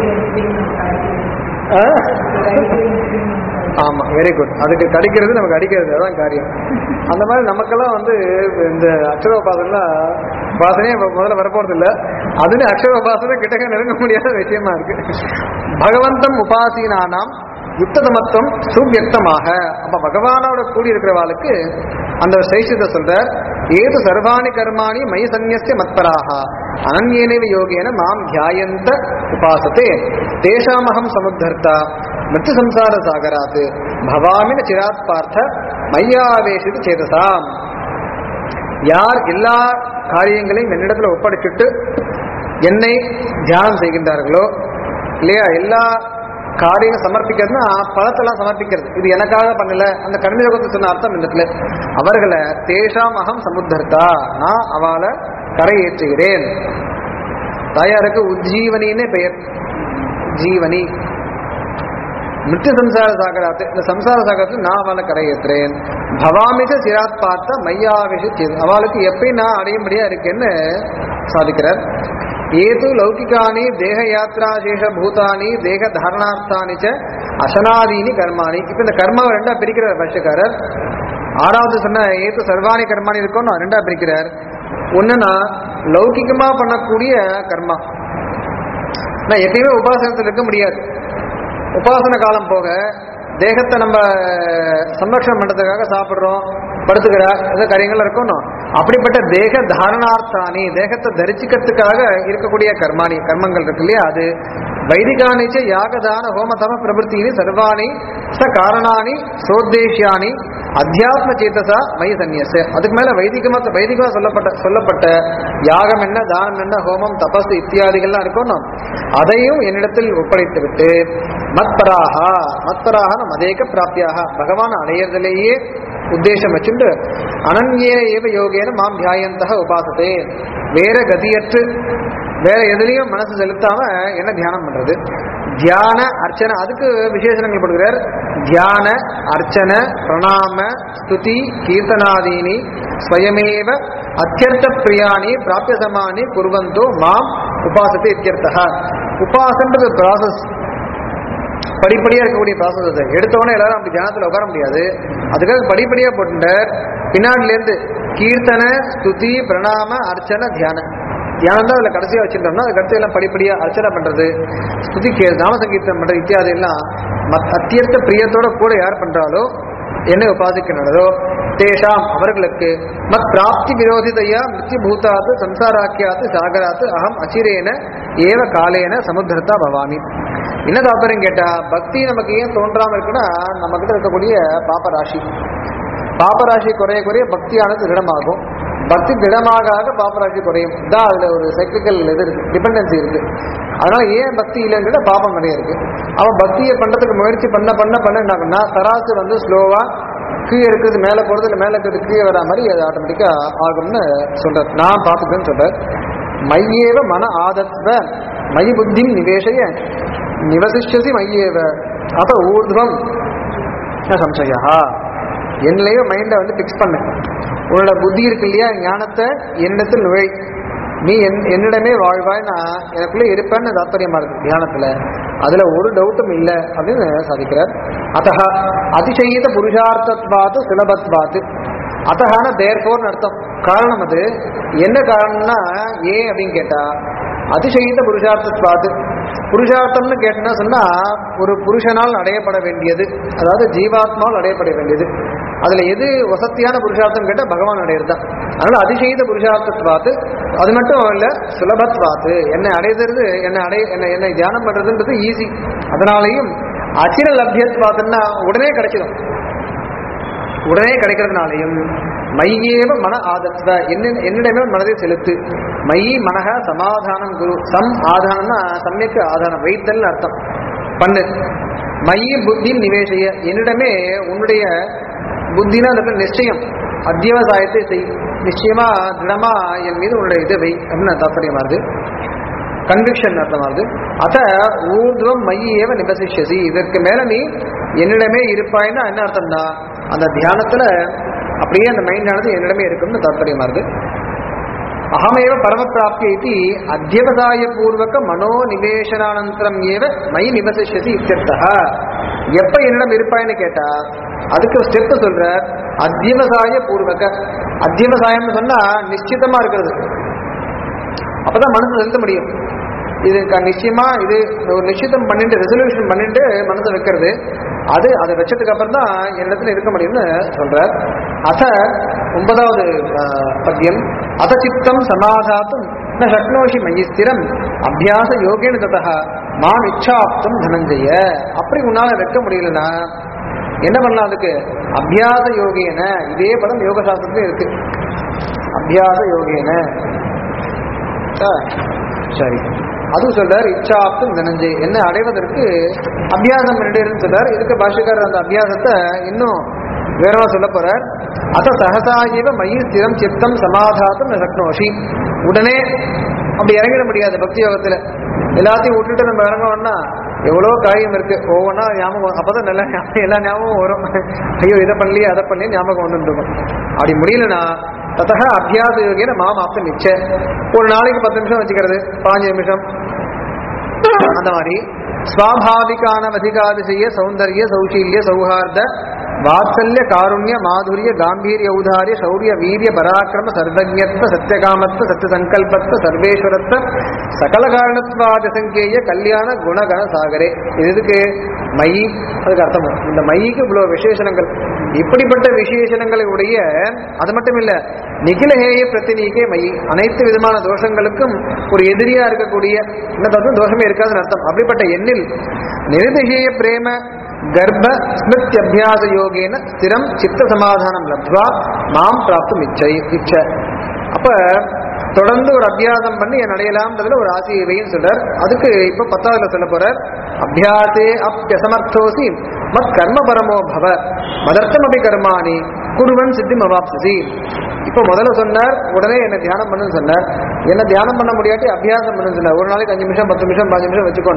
S1: ஆ? ஆமா வெரி குட் அதுக்கு கடிக்கிறது நமக்கு அடிக்கிறது அதான் காரியம் அந்த மாதிரி நமக்கெல்லாம் வந்து இந்த அக்ஷர உபாசனைலாம் உபாசனையே இப்ப முதல்ல வரப்போறது இல்ல அதுன்னு அக்ஷர உபாசனை கிட்டக்க நெருங்க முடியாத விஷயமா இருக்கு பகவந்தம் உபாசீனானாம் யுக்ததமத்துவம் சுவியக்தமாக அப்ப பகவானோட கூடி இருக்கிறவாளுக்கு அந்த சைஷத்தை சொல்ற ஏது சர்வாணி கர்மாணி மயி சந்நியஸ்ய மத்பராக அனன்யேனேவ யோகேன மாம் தியாயந்த உபாசத்தே தேஷாமகம் சமுத்தர்த்தா மிருத்து சம்சார சாகராத் பவாமின சிராத் பார்த்த மையாவேசித்து சேதசாம் யார் எல்லா காரியங்களையும் என்னிடத்துல ஒப்படைச்சிட்டு என்னை தியானம் செய்கின்றார்களோ இல்லையா எல்லா காரியம் சமர்ப்பிக்கிறதுனா பழத்தெல்லாம் சமர்ப்பிக்கிறது இது எனக்காக பண்ணல அந்த கர்மயோகத்தை சொன்ன அர்த்தம் இந்த இடத்துல அவர்களை தேஷாம் அகம் சமுத்தர்த்தா நான் அவளை கரையேற்றுகிறேன் தாயாருக்கு உஜ்ஜீவனின்னு பெயர் ஜீவனி மிருத்து சம்சார சாகராத்து இந்த சம்சார சாகரத்தில் நான் அவளை கரையேற்றுறேன் பவாமிக சிராத் பார்த்த மையாவிஷ சேது அவளுக்கு எப்பயும் நான் அடையும்படியா இருக்கேன்னு சாதிக்கிறார் ஏது லௌகிகானி தேக யாத்ரா சேஷ பூதானி தேக தாரணார்த்தானி ச அசனாதீனி கர்மாணி இப்ப இந்த கர்மாவை ரெண்டா பிரிக்கிறார் பாஷ்யக்காரர் ஆறாவது சொன்ன ஏது சர்வாணி கர்மாணி இருக்கும் ரெண்டா பிரிக்கிறார் ஒண்ணுன்னா லௌகிகமா பண்ணக்கூடிய கர்மா நான் எப்பயுமே உபாசனத்தில் இருக்க முடியாது உபாசன காலம் போக தேகத்தை நம்ம சம்ரக்ஷணம் பண்றதுக்காக சாப்பிடுறோம் படுத்துக்கிற இந்த காரியங்கள் இருக்கணும் அப்படிப்பட்ட தேக தாரணார்த்தானி தேகத்தை தரிசிக்கிறதுக்காக இருக்கக்கூடிய கர்மாணி கர்மங்கள் இருக்கு இல்லையா அது வைதிகானிச்ச யாகதான ஹோமதம பிரபுத்தினி சர்வாணி ச காரணானி சோத்தேஷ்யானி அத்தியாத்ம சேத்தசா மை சந்நியச அதுக்கு மேல வைதிகமா வைதிகமா சொல்லப்பட்ட சொல்லப்பட்ட யாகம் என்ன தானம் என்ன ஹோமம் தபஸ் இத்தியாதிகள்லாம் இருக்கணும் அதையும் என்னிடத்தில் ஒப்படைத்து விட்டு மத்பராகா மத்பராக மதேக பிராப்தியாக பகவான் அடையறதிலேயே உத்தேசம் வச்சுண்டு அனன்யேன ஏவ யோகேன மாம் தியாயந்தக உபாசத்தே வேற கதியற்று வேற எதுலயும் மனசு செலுத்தாம என்ன தியானம் பண்றது தியான அர்ச்சனை அதுக்கு விசேஷணங்கள் கொடுக்கிறார் தியான அர்ச்சன பிரணாம ஸ்துதி கீர்த்தனாதீனி ஸ்வயமேவ அத்தியர்த்த பிரியாணி பிராபிய சமானி குருவந்தோ மாம் உபாசத்தை இத்தியர்த்தா உபாசன்றது ப்ராசஸ் படிப்படியா இருக்கக்கூடிய ப்ராசஸ் அது எடுத்தவொடனே எல்லாரும் அப்படி தியானத்துல உட்கார முடியாது அதுக்காக படிப்படியா போட்டுட்டார் பின்னாடில இருந்து கீர்த்தன ஸ்துதி பிரணாம அர்ச்சனை தியான தியானம் தான் அதுல கடைசியா வச்சிருந்தோம்னா அது கடைசி எல்லாம் படிப்படியா அர்ச்சனை பண்றது ஸ்துதி கே நாம சங்கீர்த்தனம் பண்றது இத்தியாதி எல்லாம் மத் அத்தியர்த்த பிரியத்தோட கூட யார் பண்றாலோ என்னை உபாசிக்கின்றதோ தேஷாம் அவர்களுக்கு மத் பிராப்தி விரோதிதையா மிருத்யு பூதாத்து சம்சாராக்கியாத்து சாகராத்து அகம் அச்சிரேன ஏவ காலேன சமுத்திரத்தா பவாமி என்ன தாற்பயம் கேட்டா பக்தி நமக்கு ஏன் தோன்றாம இருக்குன்னா நம்ம கிட்ட இருக்கக்கூடிய பாப்பராசி பாப்பராசி குறைய குறைய பக்தியானது திடமாகும் பக்தி திடமாக ஆக பாப்பராசி குறையும் தான் அதுல ஒரு சைக்கிளிக்கல் இது இருக்கு டிபெண்டன்சி இருக்கு அதனால ஏன் பக்தி இல்லைன்னு கேட்டா பாப்பம் நிறைய இருக்கு அவன் பக்தியை பண்றதுக்கு முயற்சி பண்ண பண்ண பண்ண என்ன பண்ணா சராசு வந்து ஸ்லோவா கீழே இருக்கிறது மேலே போகிறது இல்லை மேலே இருக்கிறது கீழே வரா மாதிரி அது ஆட்டோமேட்டிக்காக ஆகும்னு சொல்றார் நான் பார்த்துக்கன்னு சொல்றார் மையேவ மன ஆதத்வ மயி புத்திம் நிவேசய நிவசிஷ்யசி மையேவ அத ஊர்துவம் ந சம்சயா என்னையே மைண்டை வந்து ஃபிக்ஸ் பண்ணு உன்னோட புத்தி இருக்கு இல்லையா ஞானத்தை என்னத்தில் நுழை நீ என் என்னிடமே வாழ்வாய் நான் எனக்குள்ளே இருப்பேன்னு தாத்பரியமா இருக்கு தியானத்துல அதுல ஒரு டவுட்டும் இல்லை அப்படின்னு சாதிக்கிறார் அத்தக அதிசயித புருஷார்த்தத்வாத்து சுலபத்வாத்து அத்தகான தேர்ஃபோர்னு அர்த்தம் காரணம் அது என்ன காரணம்னா ஏன் அப்படின்னு கேட்டா அதிசயித்த புருஷார்த்தத்வாத்து புருஷார்த்தம்னு கேட்டனா சொன்னா ஒரு புருஷனால் அடையப்பட வேண்டியது அதாவது ஜீவாத்மாவால் அடையப்பட வேண்டியது அதுல எது வசத்தியான புருஷார்த்தம் கேட்டா பகவான் அடையிறது தான் அதனால அதிசயித புருஷார்த்தத்வாத்து அது மட்டும் இல்ல சுலபத்வாத்து என்னை அடையிறது என்னை அடைய என்னை என்னை தியானம் பண்றதுன்றது ஈஸி அதனாலையும் அச்சிர லப்யத்வாத்துன்னா உடனே கிடைச்சிடும் உடனே கிடைக்கிறதுனாலையும் மையேவ மன ஆதத்வ என்ன என்னிடமே மனதை செலுத்து மையி மனக சமாதானம் குரு சம் ஆதானம்னா சமயக்கு ஆதானம் வைத்தல்னு அர்த்தம் பண்ணு மையி புத்தி நிவேசைய என்னிடமே உன்னுடைய புத்தினா அந்த இடத்துல நிச்சயம் அத்தியவசாயத்தை செய் நிச்சயமா திடமா என் மீது உன்னுடைய இது வை அப்படின்னு தாற்பயமா இருக்கு கன்விக்ஷன் அர்த்தமாகுது அத ஊர்துவம் மையேவ நிபசிஷ்யசி இதற்கு மேல நீ என்னிடமே இருப்பாய்னா என்ன அர்த்தம்னா அந்த தியானத்துல அப்படியே அந்த மைண்ட் ஆனது என்னிடமே இருக்கும்னு தாற்பயமா இருக்கு அகமேவ பரமப்பிராப்திய இது அத்தியவசாய பூர்வக மனோ நிவேசனானந்தரம் ஏவ மை நிவசிஷ்யசி இத்தியர்த்தா எப்ப என்னிடம் இருப்பாய்னு கேட்டா அதுக்கு ஸ்டெப் சொல்ற அத்தியவசாய பூர்வக அத்தியவசாயம்னு சொன்னா நிச்சிதமா இருக்கிறது அப்பதான் மனசு செலுத்த முடியும் இது க- நிச்சயமா இது ஒரு நிச்சயம் பண்ணிட்டு ரெசல்யூஷன் பண்ணிட்டு மனசை வைக்கிறது அது அதை வச்சதுக்கு அப்புறம் தான் என்னிடத்துல இருக்க முடியும்னு சொல்றார் அத ஒன்பதாவது ஆஹ், பத்தியம் அத சித்தம் சமாதாத்தும் ந சக்னோஷி மயி ஸ்திரம் அபியாச யோகேன ததா மாம் இச்சாப்தம் தனஞ்சய அப்படி உன்னால வைக்க முடியலன்னா என்ன பண்ணலாம் அதுக்கு அபியாச யோகேன இதே படம் யோக சாஸ்திரத்துல இருக்கு அபியாச யோகேன ஆ, சரி அதுவும் சொல்றார் இச்சாப்தும் தனஞ்சை என்ன அடைவதற்கு அபியாசம் பண்ணிட்டு சொல்றார் இதுக்கு பாஷக்காரர் அந்த அபியாசத்தை இன்னும் வேறவா சொல்ல போறார் அத சகசாயிவ மயி ஸ்திரம் சித்தம் சமாதாத்தும் ந சக்னோஷி உடனே அப்படி இறங்கிட முடியாது பக்தி யோகத்துல எல்லாத்தையும் விட்டுட்டு நம்ம இறங்கணும்னா எவ்வளோ காரியம் இருக்கு ஒவ்வொன்றா ஞாபகம் வரும். அப்பதான் நல்லா ஞாபகம் எல்லா ஞாபகம் வரும் ஐயோ இதை பண்ணலையே அதை பண்ணி ஞாபகம் வந்துட்டு இருக்கும் அப்படி முடியலனா தத்தக அபியாச யோகியன மாம் ஆப்த நிச்ச ஒரு நாளைக்கு பத்து நிமிஷம் வச்சுக்கிறது பாஞ்சு நிமிஷம் அந்த மாதிரி ஸ்வாபாவிகான அதிகாதிசய சௌந்தர்ய சௌஷீல்ய சௌஹார்த வாத்சல்ய காருண்ய மாதுரிய காம்பீரிய ஔதாரிய சௌரிய வீரிய பராக்கிரம சர்வஜத்வ சத்தியகாமத்வ சத்திய சங்கல்பத்வ சர்வேஸ்வரத்வ சகல காரணத்வாத சங்கேய கல்யாண குணகண சாகரே இது எதுக்கு மயி அதுக்கு அர்த்தம் வரும். இந்த மயிக்கு இவ்வளவு விசேஷணங்கள் இப்படிப்பட்ட விசேஷணங்களை உடைய அது மட்டும் இல்ல நிகிலஹேய பிரதிநீகே மயி அனைத்து விதமான தோஷங்களுக்கும் ஒரு எதிரியா இருக்கக்கூடிய என்ன தோஷம் தோஷமே இருக்காதுன்னு அர்த்தம் அப்படிப்பட்ட எண்ணில் நிருதிகேய பிரேம கர்ப்ப ஸ்மிருத்தி அபியாச யோகேன ஸ்திரம் சித்த சமாதானம் லப்த்வா மாம் பிராப்தும் இச்சை இச்ச அப்ப தொடர்ந்து ஒரு அபியாசம் பண்ணி என் அடையலாம்ன்றதுல ஒரு ஆசையை வைன்னு சொல்றார் அதுக்கு இப்ப பத்தாவதுல சொல்ல போறார் அபியாசே அப்பியசமர்த்தோசி மத் கர்ம பரமோ பவ மதர்த்தம் அபி கர்மாணி குருவன் சித்தி மவாப்சசி இப்ப முதல்ல சொன்னார் உடனே என்ன தியானம் பண்ணுன்னு சொன்னார் என்ன தியானம் பண்ண முடியாட்டி அபியாசம் பண்ணுன்னு சொன்னார் ஒரு நாளைக்கு அஞ்சு நிமிஷம் பத்து நிமிஷம் பாஞ்சு நிமிஷம் வச்சுக்கோனார்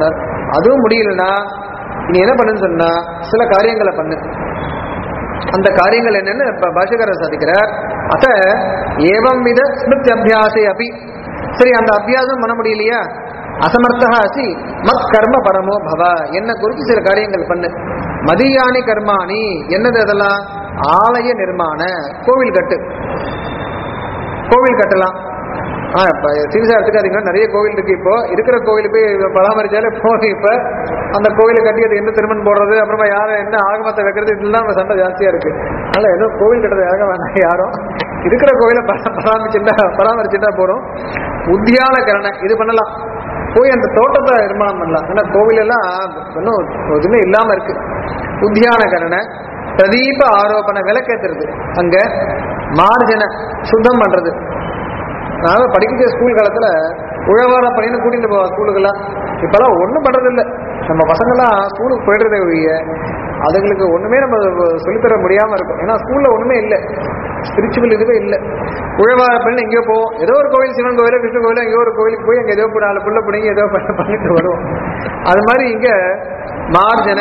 S1: அதுவும் முடியலன்னா நீ என்ன பண்ணுன்னு சொன்னா சில காரியங்களை பண்ணு அந்த காரியங்கள் என்னன்னு இப்ப பாஷகரர் சாதிக்கிறார் அத ஏவம் வித ஸ்மிருத் அபியாசை அபி சரி அந்த அபியாசம் பண்ண முடியலையா அசமர்த்தா அசி மத் கர்ம பரமோ பவ என்ன குறித்து சில காரியங்கள் பண்ணு மதியானி கர்மாணி என்னது அதெல்லாம் ஆலய நிர்மாண கோவில் கட்டு கோவில் கட்டலாம் ஆ இப்போ சீரியஸாக எடுத்துக்காதீங்க நிறைய கோவில் இருக்கு இப்போ இருக்கிற கோவில் போய் பராமரிச்சாலே போதும் இப்போ அந்த கோவிலை கட்டி அது என்ன திருமணம் போடுறது அப்புறமா யாரும் என்ன ஆகமத்தை வைக்கிறது இதெல்லாம் நம்ம சண்டை ஜாஸ்தியா இருக்கு அதனால ஏதோ கோவில் கட்டுறது ஆக வேண்டாம் யாரும் இருக்கிற கோவிலை பரா- பராமரிச்சுட்டா பராமரிச்சுட்டா போறோம் உத்தியான கரணை இது பண்ணலாம் போய் அந்த தோட்டத்தை நிர்மாணம் பண்ணலாம் ஏன்னா கோவில் எல்லாம் இன்னும் எதுவுமே இல்லாம இருக்கு உத்தியான கரணை பிரதீப ஆரோபண விளக்கேத்துறது அங்க மார்ஜன சுத்தம் பண்றது நான் படிக்கிற ஸ்கூல் காலத்துல உழவார பையனை கூட்டிட்டு போவா ஸ்கூலுக்கெல்லாம் இப்பெல்லாம் ஒண்ணும் பண்றது இல்ல நம்ம பசங்கெல்லாம் ஸ்கூலுக்கு போயிடுறதே ஒழிய அதுங்களுக்கு ஒண்ணுமே நம்ம சொல்லித்தர முடியாம இருக்கும் ஏன்னா ஸ்கூல்ல ஒண்ணுமே இல்ல ஸ்பிரிச்சுவல் இதுவே இல்ல உழவார பையன் எங்கேயோ போவோம் ஏதோ ஒரு கோவில் சிவன் கோவில் கிருஷ்ண கோவில் எங்கேயோ ஒரு கோவிலுக்கு போய் அங்க ஏதோ ஒரு நாலு புள்ள பிடிங்கி ஏதோ பண்ணி- பண்ணிட்டு வருவோம் அது மாதிரி இங்க மார்ஜன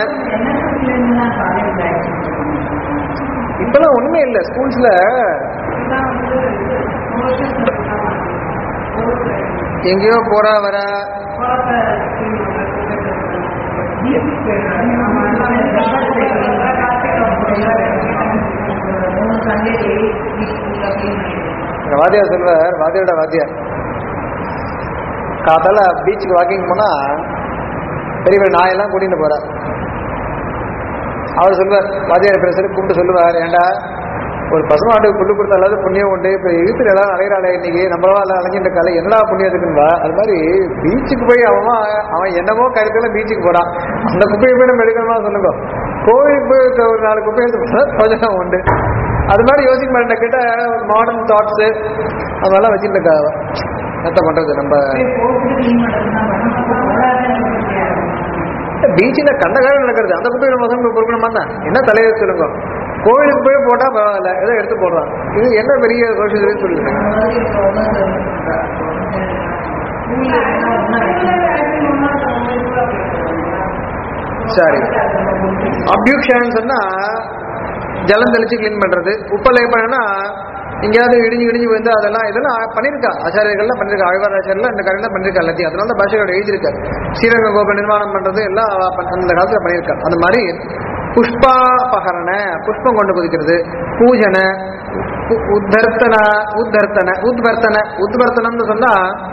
S1: இப்பெல்லாம் ஒண்ணுமே இல்ல ஸ்கூல்ஸ்ல எங்கேயோ போறா வர எங்க வாத்தியார் சொல்வார் வாத்தியோட வாத்தியார் காத்தால பீச்சுக்கு வாக்கிங் போனா பெரிய பெரிய நாயெல்லாம் கூட்டிட்டு போறார் அவர் சொல்வார் வாத்தியார் பேசுறது கூப்பிட்டு சொல்லுவார் ஏண்டா ஒரு பசுமாட்டுக்கு புல்லு கொடுத்த அளவு புண்ணியம் உண்டு இப்போ இழுத்துல எல்லாம் அலைகிறாளே இன்னைக்கு நம்மளா எல்லாம் அலைஞ்சிட்டு இருக்காளே என்னடா புண்ணியம் இருக்குன்பா அது மாதிரி பீச்சுக்கு போய் அவன் அவன் என்னமோ கருத்துல பீச்சுக்கு போறான் அந்த குப்பையை போய் நம்ம எடுக்கணுமா சொல்லுங்க கோவிலுக்கு போய் ஒரு நாலு குப்பை எடுத்து போனா பிரயோஜனம் உண்டு அது மாதிரி யோசிக்க மாட்டேன் கிட்ட மாடர்ன் தாட்ஸ் அதெல்லாம் வச்சுட்டு இருக்கா அவ. என்னத்த பண்றது நம்ம பீச்சில் கண்டகாரம் நடக்கிறது அந்த குப்பையை நம்ம பசங்க பொறுக்கணுமா தான் என்ன தலைவர் சொல்லுங்க கோவிலுக்கு போய் போட்டா பரவாயில்ல ஏதோ எடுத்து போடுறான் இது என்ன பெரிய ரோஷம் சொல்லுங்க சரி அபியூக்ஷன் சொன்னா ஜலம் தெளிச்சு க்ளீன் பண்றது உப்பலை பண்ணா எங்கேயாவது இடிஞ்சு இடிஞ்சு வந்து அதெல்லாம் இதெல்லாம் பண்ணியிருக்கா ஆச்சாரியர்கள்லாம் பண்ணியிருக்கா ஆழ்வார் ஆச்சாரியெல்லாம் இந்த காரியம்லாம் பண்ணியிருக்கா எல்லாத்தையும் அதனால தான் பாஷையோட எழுதியிருக்காரு ஸ்ரீரங்க கோப நிர்மாணம் பண்றது எல்லாம் அவ பண்- அந்த காலத்துல பண்ணியிருக்கா அந்த மாதிரி புஷ்பாபகரண புஷ்பம் கொண்டு குதிக்கிறது பூஜனை உ- உத்தர்த்தன உத்தர்த்தன உத்வர்த்தன உத்வர்த்தனம்னு சொன்னா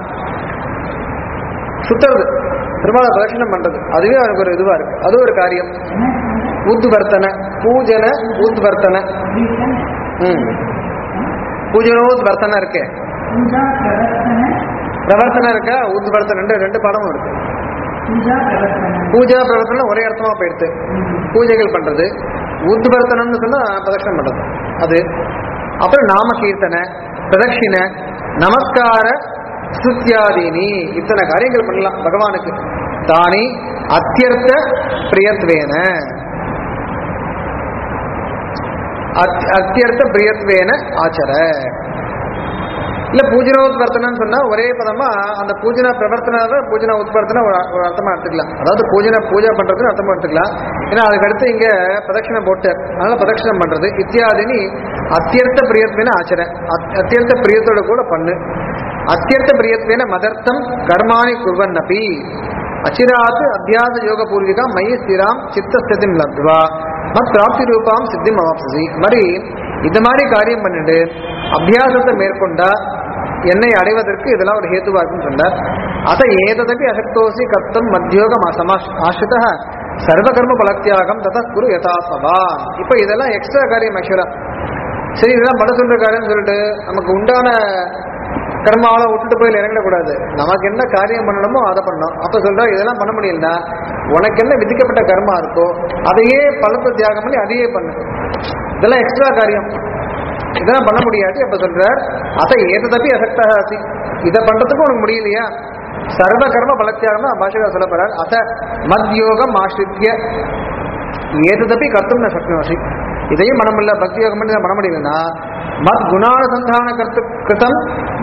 S1: சுத்துறது பெருமாளை பிரதட்சணம் பண்றது அதுவே அவனுக்கு ஒரு இதுவா இருக்கு அது ஒரு காரியம் உத்வர்த்தன பூஜன உத்வர்த்தன ம் பூஜனோத்வர்த்தன இருக்கே பிரவர்த்தனை இருக்கா உத்வர்த்தன ரெண்டு ரெண்டு படமும் இருக்கு பூஜா பிரவர்த்தனை ஒரே அர்த்தமா போயிடுது பூஜைகள் பண்றது உத்வர்த்தனம்னு சொன்னா பிரதட்சணம் பண்றது அது அப்புறம் நாம கீர்த்தனை பிரதட்சிணை நமஸ்கார ஸ்துத்யாதீனி இத்தனை காரியங்கள் பண்ணலாம் பகவானுக்கு தானி அத்தியர்த்த பிரியத்வேன அத்- அத்தியர்த்த பிரியத்வேன ஆச்சர இல்ல பூஜனோத்வர்த்தனம் சொன்னா ஒரே பதமா அந்த பூஜன பிரவர்த்தனாவை பூஜன உத்வர்த்தன ஒரு அ- ஒரு அர்த்தமா எடுத்துக்கலாம் அதாவது பூஜன பூஜை பண்றதுன்னு அர்த்தமா எடுத்துக்கலாம் ஏன்னா அதுக்கு அடுத்து இங்க பிரதட்சணம் போட்டு அதனால பிரதட்சணம் பண்றது இத்தியாதினி அத்தியர்த்த பிரியத்வேன ஆச்சர அத்- அத்தியர்த்த பிரியத்தோட கூட பண்ணு அத்தியர்த்த பிரியத்வேன மதர்த்தம் கர்மாணி குர்வன் அப்பி அச்சிராத் அத்தியாச யோக பூர்விகா மயி ஸ்திராம் சித்தஸ்திதிம் லப்துவா மத் பிராப்தி ரூபாம் சித்திம் அவாப்சதி மாதிரி இந்த மாதிரி காரியம் பண்ணிட்டு அபியாசத்தை மேற்கொண்டா என்னை அடைவதற்கு இதெல்லாம் ஒரு ஹேத்துவா இருக்குன்னு சொன்னார் அத ஏததபி அசக்தோசி கர்த்தம் மத்தியோகம் அசமாஷ் ஆசிரித சர்வகர்ம பலத்தியாகம் ததா குரு யதாசவா இப்போ இதெல்லாம் எக்ஸ்ட்ரா காரியம் ஆக்சுவலா சரி இதெல்லாம் பண்ண சொல்ற காரியம் சொல்லிட்டு நமக்கு உண்டான கர்மாவெல்லாம் விட்டுட்டு போய் இறங்கிடக்கூடாது நமக்கு என்ன காரியம் பண்ணணுமோ அதை பண்ணணும் அப்ப சொல்ற இதெல்லாம் பண்ண முடியலன்னா உனக்கு என்ன விதிக்கப்பட்ட கர்மா இருக்கோ அதையே பலத்தை தியாகம் பண்ணி அதையே பண்ணு இதெல்லாம் எக்ஸ்ட்ரா காரியம் இதெல்லாம் பண்ண முடியாட்டி அப்ப சொல்றார் அதை ஏததப்பி அசக்தாக ஆசி இதை பண்றதுக்கு உனக்கு முடியலையா சர்வ கர்ம பலத்தியாகம் தான் பாஷகா சொல்ல போறார் அத மத்யோகம் ஆசிரித்ய ஏததப்பி கர்த்தம் ந சக்னோசி இதையும் பண்ண முடியல பக்தி யோகம் பண்ணி இதை பண்ண முடியலன்னா மத் குணானுசந்தான கர்த்து கிருதம்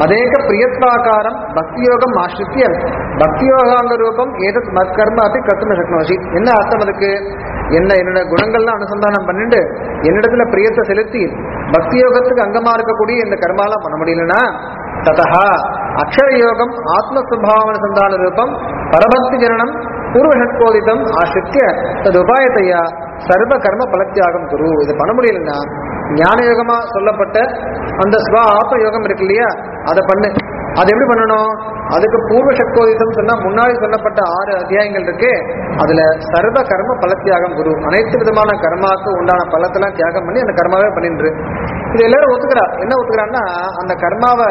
S1: மதேக பிரியத்வாகாரம் பக்தி யோகம் ஆசிரித்திய பக்தி யோகாங்க ரூபம் ஏதத் மத்கர்ம அப்படி கத்தும சக்னோசி என்ன அர்த்தம் அதுக்கு என்ன என்னோட குணங்கள்லாம் அனுசந்தானம் பண்ணிட்டு என்னிடத்துல பிரியத்தை செலுத்தி பக்தி யோகத்துக்கு அங்கமா இருக்கக்கூடிய இந்த கர்மாலாம் பண்ண முடியலன்னா ததா அக்ஷர யோகம் ஆத்மஸ்வபாவனுசந்தான ரூபம் பரபக்தி ஜனனம் பூர்வஷட்கோதிதம் ஆசிரித்திய தது உபாயத்தையா சர்வ கர்ம பலத்தியாகம் குரு இது பண்ண முடியலன்னா ஞான யோகமா சொல்லப்பட்ட அந்த ஸ்வ ஆத்ம யோகம் இருக்கு இல்லையா அதை பண்ணு அது எப்படி பண்ணணும் அதுக்கு பூர்வ சக்தோதிதம் சொன்னா முன்னாடி சொல்லப்பட்ட ஆறு அத்தியாயங்கள் இருக்கு அதுல சர்வ கர்ம பலத்தியாகம் குரு அனைத்து விதமான கர்மாவுக்கு உண்டான பலத்தெல்லாம் தியாகம் பண்ணி அந்த கர்மாவே பண்ணின்று இது எல்லாரும் ஒத்துக்கிறா என்ன ஒத்துக்கிறான்னா அந்த கர்மாவை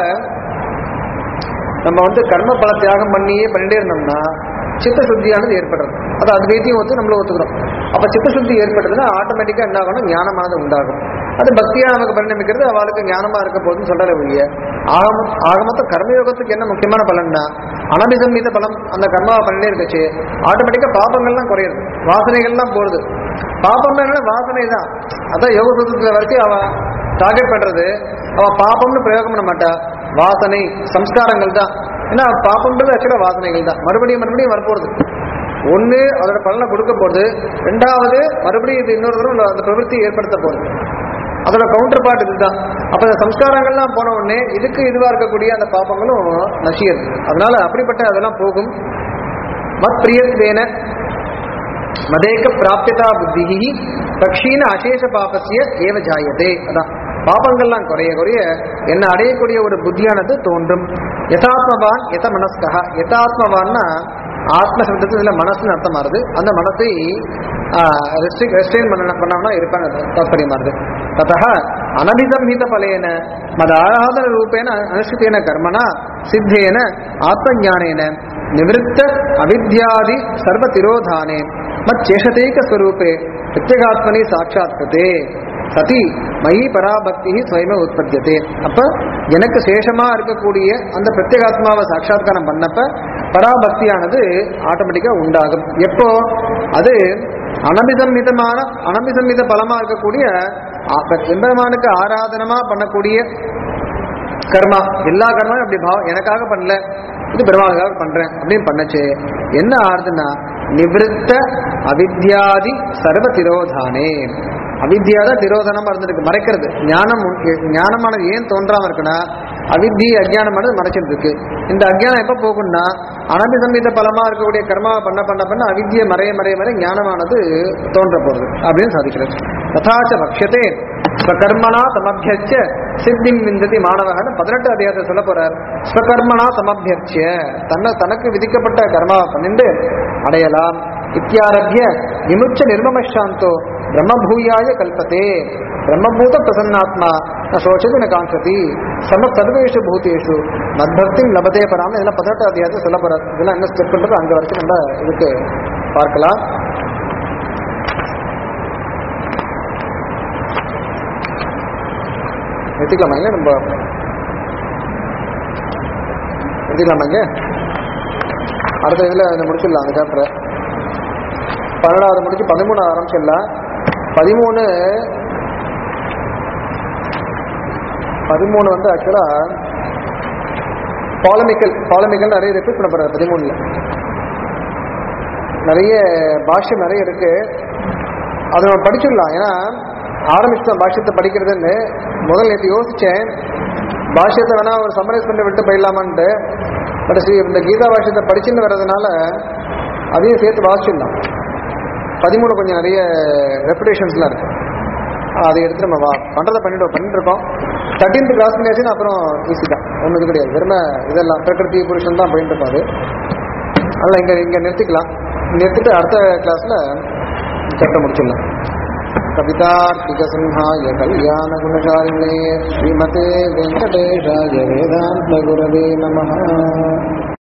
S1: நம்ம வந்து கர்ம பல தியாகம் பண்ணியே பண்ணிட்டே இருந்தோம்னா சித்த சுத்தியானது ஏற்படுறது அது அத்வைத்தையும் ஒத்து நம்மள ஒத்துக்கிறோம் அப்ப சித்த சுத்தி ஏற்பட்டதுன்னா ஆட்டோமேட்டிக்கா என்ன ஆகணும் ஞானமானது உண்டாகும் அது பக்தியா நமக்கு பரிணமிக்கிறது அவளுக்கு ஞானமா இருக்க போகுதுன்னு சொல்றத ஒழிய ஆக ஆக மொத்தம் கர்மயோகத்துக்கு என்ன முக்கியமான பலன்னா அனபிசம்மீத பலம் அந்த கர்மாவை பண்ணிட்டே இருக்கச்சு ஆட்டோமேட்டிக்கா பாபங்கள்லாம் குறையுது வாசனைகள்லாம் போறது பாபம் என்ன வாசனை தான் அதான் யோக சூத்திரத்துல வரைக்கும் அவ டார்கெட் பண்றது அவ பாபம்னு பிரயோகம் பண்ண மாட்டா வாசனை சம்ஸ்காரங்கள் தான் ஏன்னா பாப்பம்ன்றது ஆக்சுவலா வாசனைகள் தான் மறுபடியும் மறுபடியும் வரப்போறது ஒண்ணு அதோட பலனை கொடுக்க போகுது ரெண்டாவது மறுபடியும் இது இன்னொரு தடவை அந்த பிரவൃத்தி ஏற்படுத்த போகுது அதோட கவுண்டர் பார்ட் இதுதான் அப்ப இந்த சம்ஸ்காரங்கள்லாம் போன உடனே இதுக்கு இதுவா இருக்கக்கூடிய அந்த பாப்பங்களும் நசியது அதனால அப்படிப்பட்ட அதெல்லாம் போகும் மத் பிரியத்வேன மதேக பிராப்தியதா புத்தி கக்ஷீன அசேஷ பாபசிய ஏவ ஜாயதே அதான் பாபங்கள்லாம் குறைய குறைய என்ன அடையக்கூடிய ஒரு புத்தியானது தோன்றும் யதாத்மவான் யத மனஸ்கா யதாத்மவான்னா ஆத்ம சப்தத்துல மனசுன்னு அர்த்தம் மாறுது அந்த மனசை ரெஸ்ட்ரெயின் பண்ண பண்ணாமனா இருப்பாங்க தாத்பரியமாறுது ததா அனபிசம்ஹித பலேன மத ஆராதன ரூபேன அனுஷ்டித்தேன கர்மனா சித்தேன ஆத்மஞானேன நிவிருத்த அவித்யாதி சர்வ திரோதானே மச்சேஷதேக ஸ்வரூபே பிரத்யேகாத்மனி சாட்சாத்கதே சதி மயி பராபக்தி ஸ்வயமே உற்பத்தியதே அப்ப எனக்கு சேஷமா இருக்கக்கூடிய அந்த பிரத்யேகாத்மாவை சாட்சாத்காரம் பண்ணப்ப பராபக்தியானது ஆட்டோமேட்டிக்கா உண்டாகும் எப்போ அது அனபிசம்மிதமான அனபிசம்மித பலமா இருக்கக்கூடிய எம்பெருமானுக்கு ஆராதனமா பண்ணக்கூடிய கர்மா எல்லா கர்மாவும் அப்படி பாவம் எனக்காக பண்ணல இது பெருமாளுக்காக பண்றேன் அப்படின்னு பண்ணச்சு என்ன ஆறுதுன்னா நிவிருத்த அவித்யாதி சர்வ திரோதானே அவித்யா தான் திரோதனமா இருந்திருக்கு மறைக்கிறது ஞானம் உ- ஞானமானது ஏன் தோன்றாம இருக்குன்னா அவித்தி அஜ்ஞானமானது மறைச்சிட்டு இருக்கு இந்த அஜ்ஞானம் எப்ப போகும்னா அனபிசம்பித பலமா இருக்கக்கூடிய கர்மா பண்ண பண்ண பண்ண அவித்தியை மறைய மறைய மறைய ஞானமானது தோன்ற போறது அப்படின்னு சாதிக்கிறது ததாச்ச பக்ஷத்தே ஸ்வகர்மனா சமபியச்ச சித்திம் விந்ததி மாணவகன்னு பதினெட்டு அதிகாரத்தை சொல்ல போறார் ஸ்வகர்மனா சமபியச்ச தன்னை தனக்கு விதிக்கப்பட்ட கர்மாவை பண்ணிண்டு அடையலாம் இத்தியாரபிய விமுச்ச நிர்மமசாந்தோ பிரம்மபூயாய கல்பத்தே பிரம்மபூத பிரசன்னாத்மா ந சோச்சது ந காங்கதி சம சர்வேஷு பூதேஷு மத்பக்தி லபதே பராம இதெல்லாம் பதினெட்டு அதிகாரத்தை சொல்ல போறார் இதெல்லாம் என்ன ஸ்டெப் பண்றது அங்க வரைக்கும் நம்ம இதுக்கு பார்க்கலாம் நிறுத்திக்கலாமாங்க நம்ம நிறுத்திக்கலாமாங்க அடுத்த இதில் அதை முடிச்சிடலாம் அந்த சாப்டரை பன்னெண்டாவது முடிச்சு பதிமூணாவது ஆரம்பிச்சிடலாம் பதிமூணு பதிமூணு வந்து ஆக்சுவலா பாலமிக்கல் பாலமிக்கல் நிறைய ரிப்பீட் பண்ண போறாரு பதிமூணுல நிறைய பாஷ்யம் நிறைய இருக்கு அதை நம்ம படிச்சிடலாம் ஏன்னா ஆரம்பிச்சிட்டோம் பாஷ்யத்தை படிக்கிறதுன்னு முதல் நேற்று யோசிச்சேன் பாஷ்யத்தை வேணா ஒரு சம்மரைஸ் பண்ணி விட்டு போயிடலாமான்ட்டு பட் ஸ்ரீ இந்த கீதா பாஷ்யத்தை படிச்சுன்னு வர்றதுனால அதையும் சேர்த்து வாசிச்சிடலாம் பதிமூணு கொஞ்சம் நிறைய ரெப்புடேஷன்ஸ்லாம் இருக்கு அதை எடுத்து நம்ம வா பண்ணுறதை பண்ணிட்டு பண்ணிட்டு இருக்கோம் தேர்ட்டீன்த் கிளாஸ் பண்ணியாச்சுன்னா அப்புறம் ஈஸி தான் ஒன்றும் இது கிடையாது வெறும இதெல்லாம் பிரகிருதி புருஷன் தான் பண்ணிட்டு இருக்கோம் அது அதனால் இங்கே இங்கே நிறுத்திக்கலாம் நிறுத்திட்டு அடுத்த கிளாஸில் சாப்டர் முடிச்சிடலாம் कवितार्किकसिंहाय कल्याणगुणशालिने श्रीमते वेङ्कटेशाय वेदान्तगुरवे नमः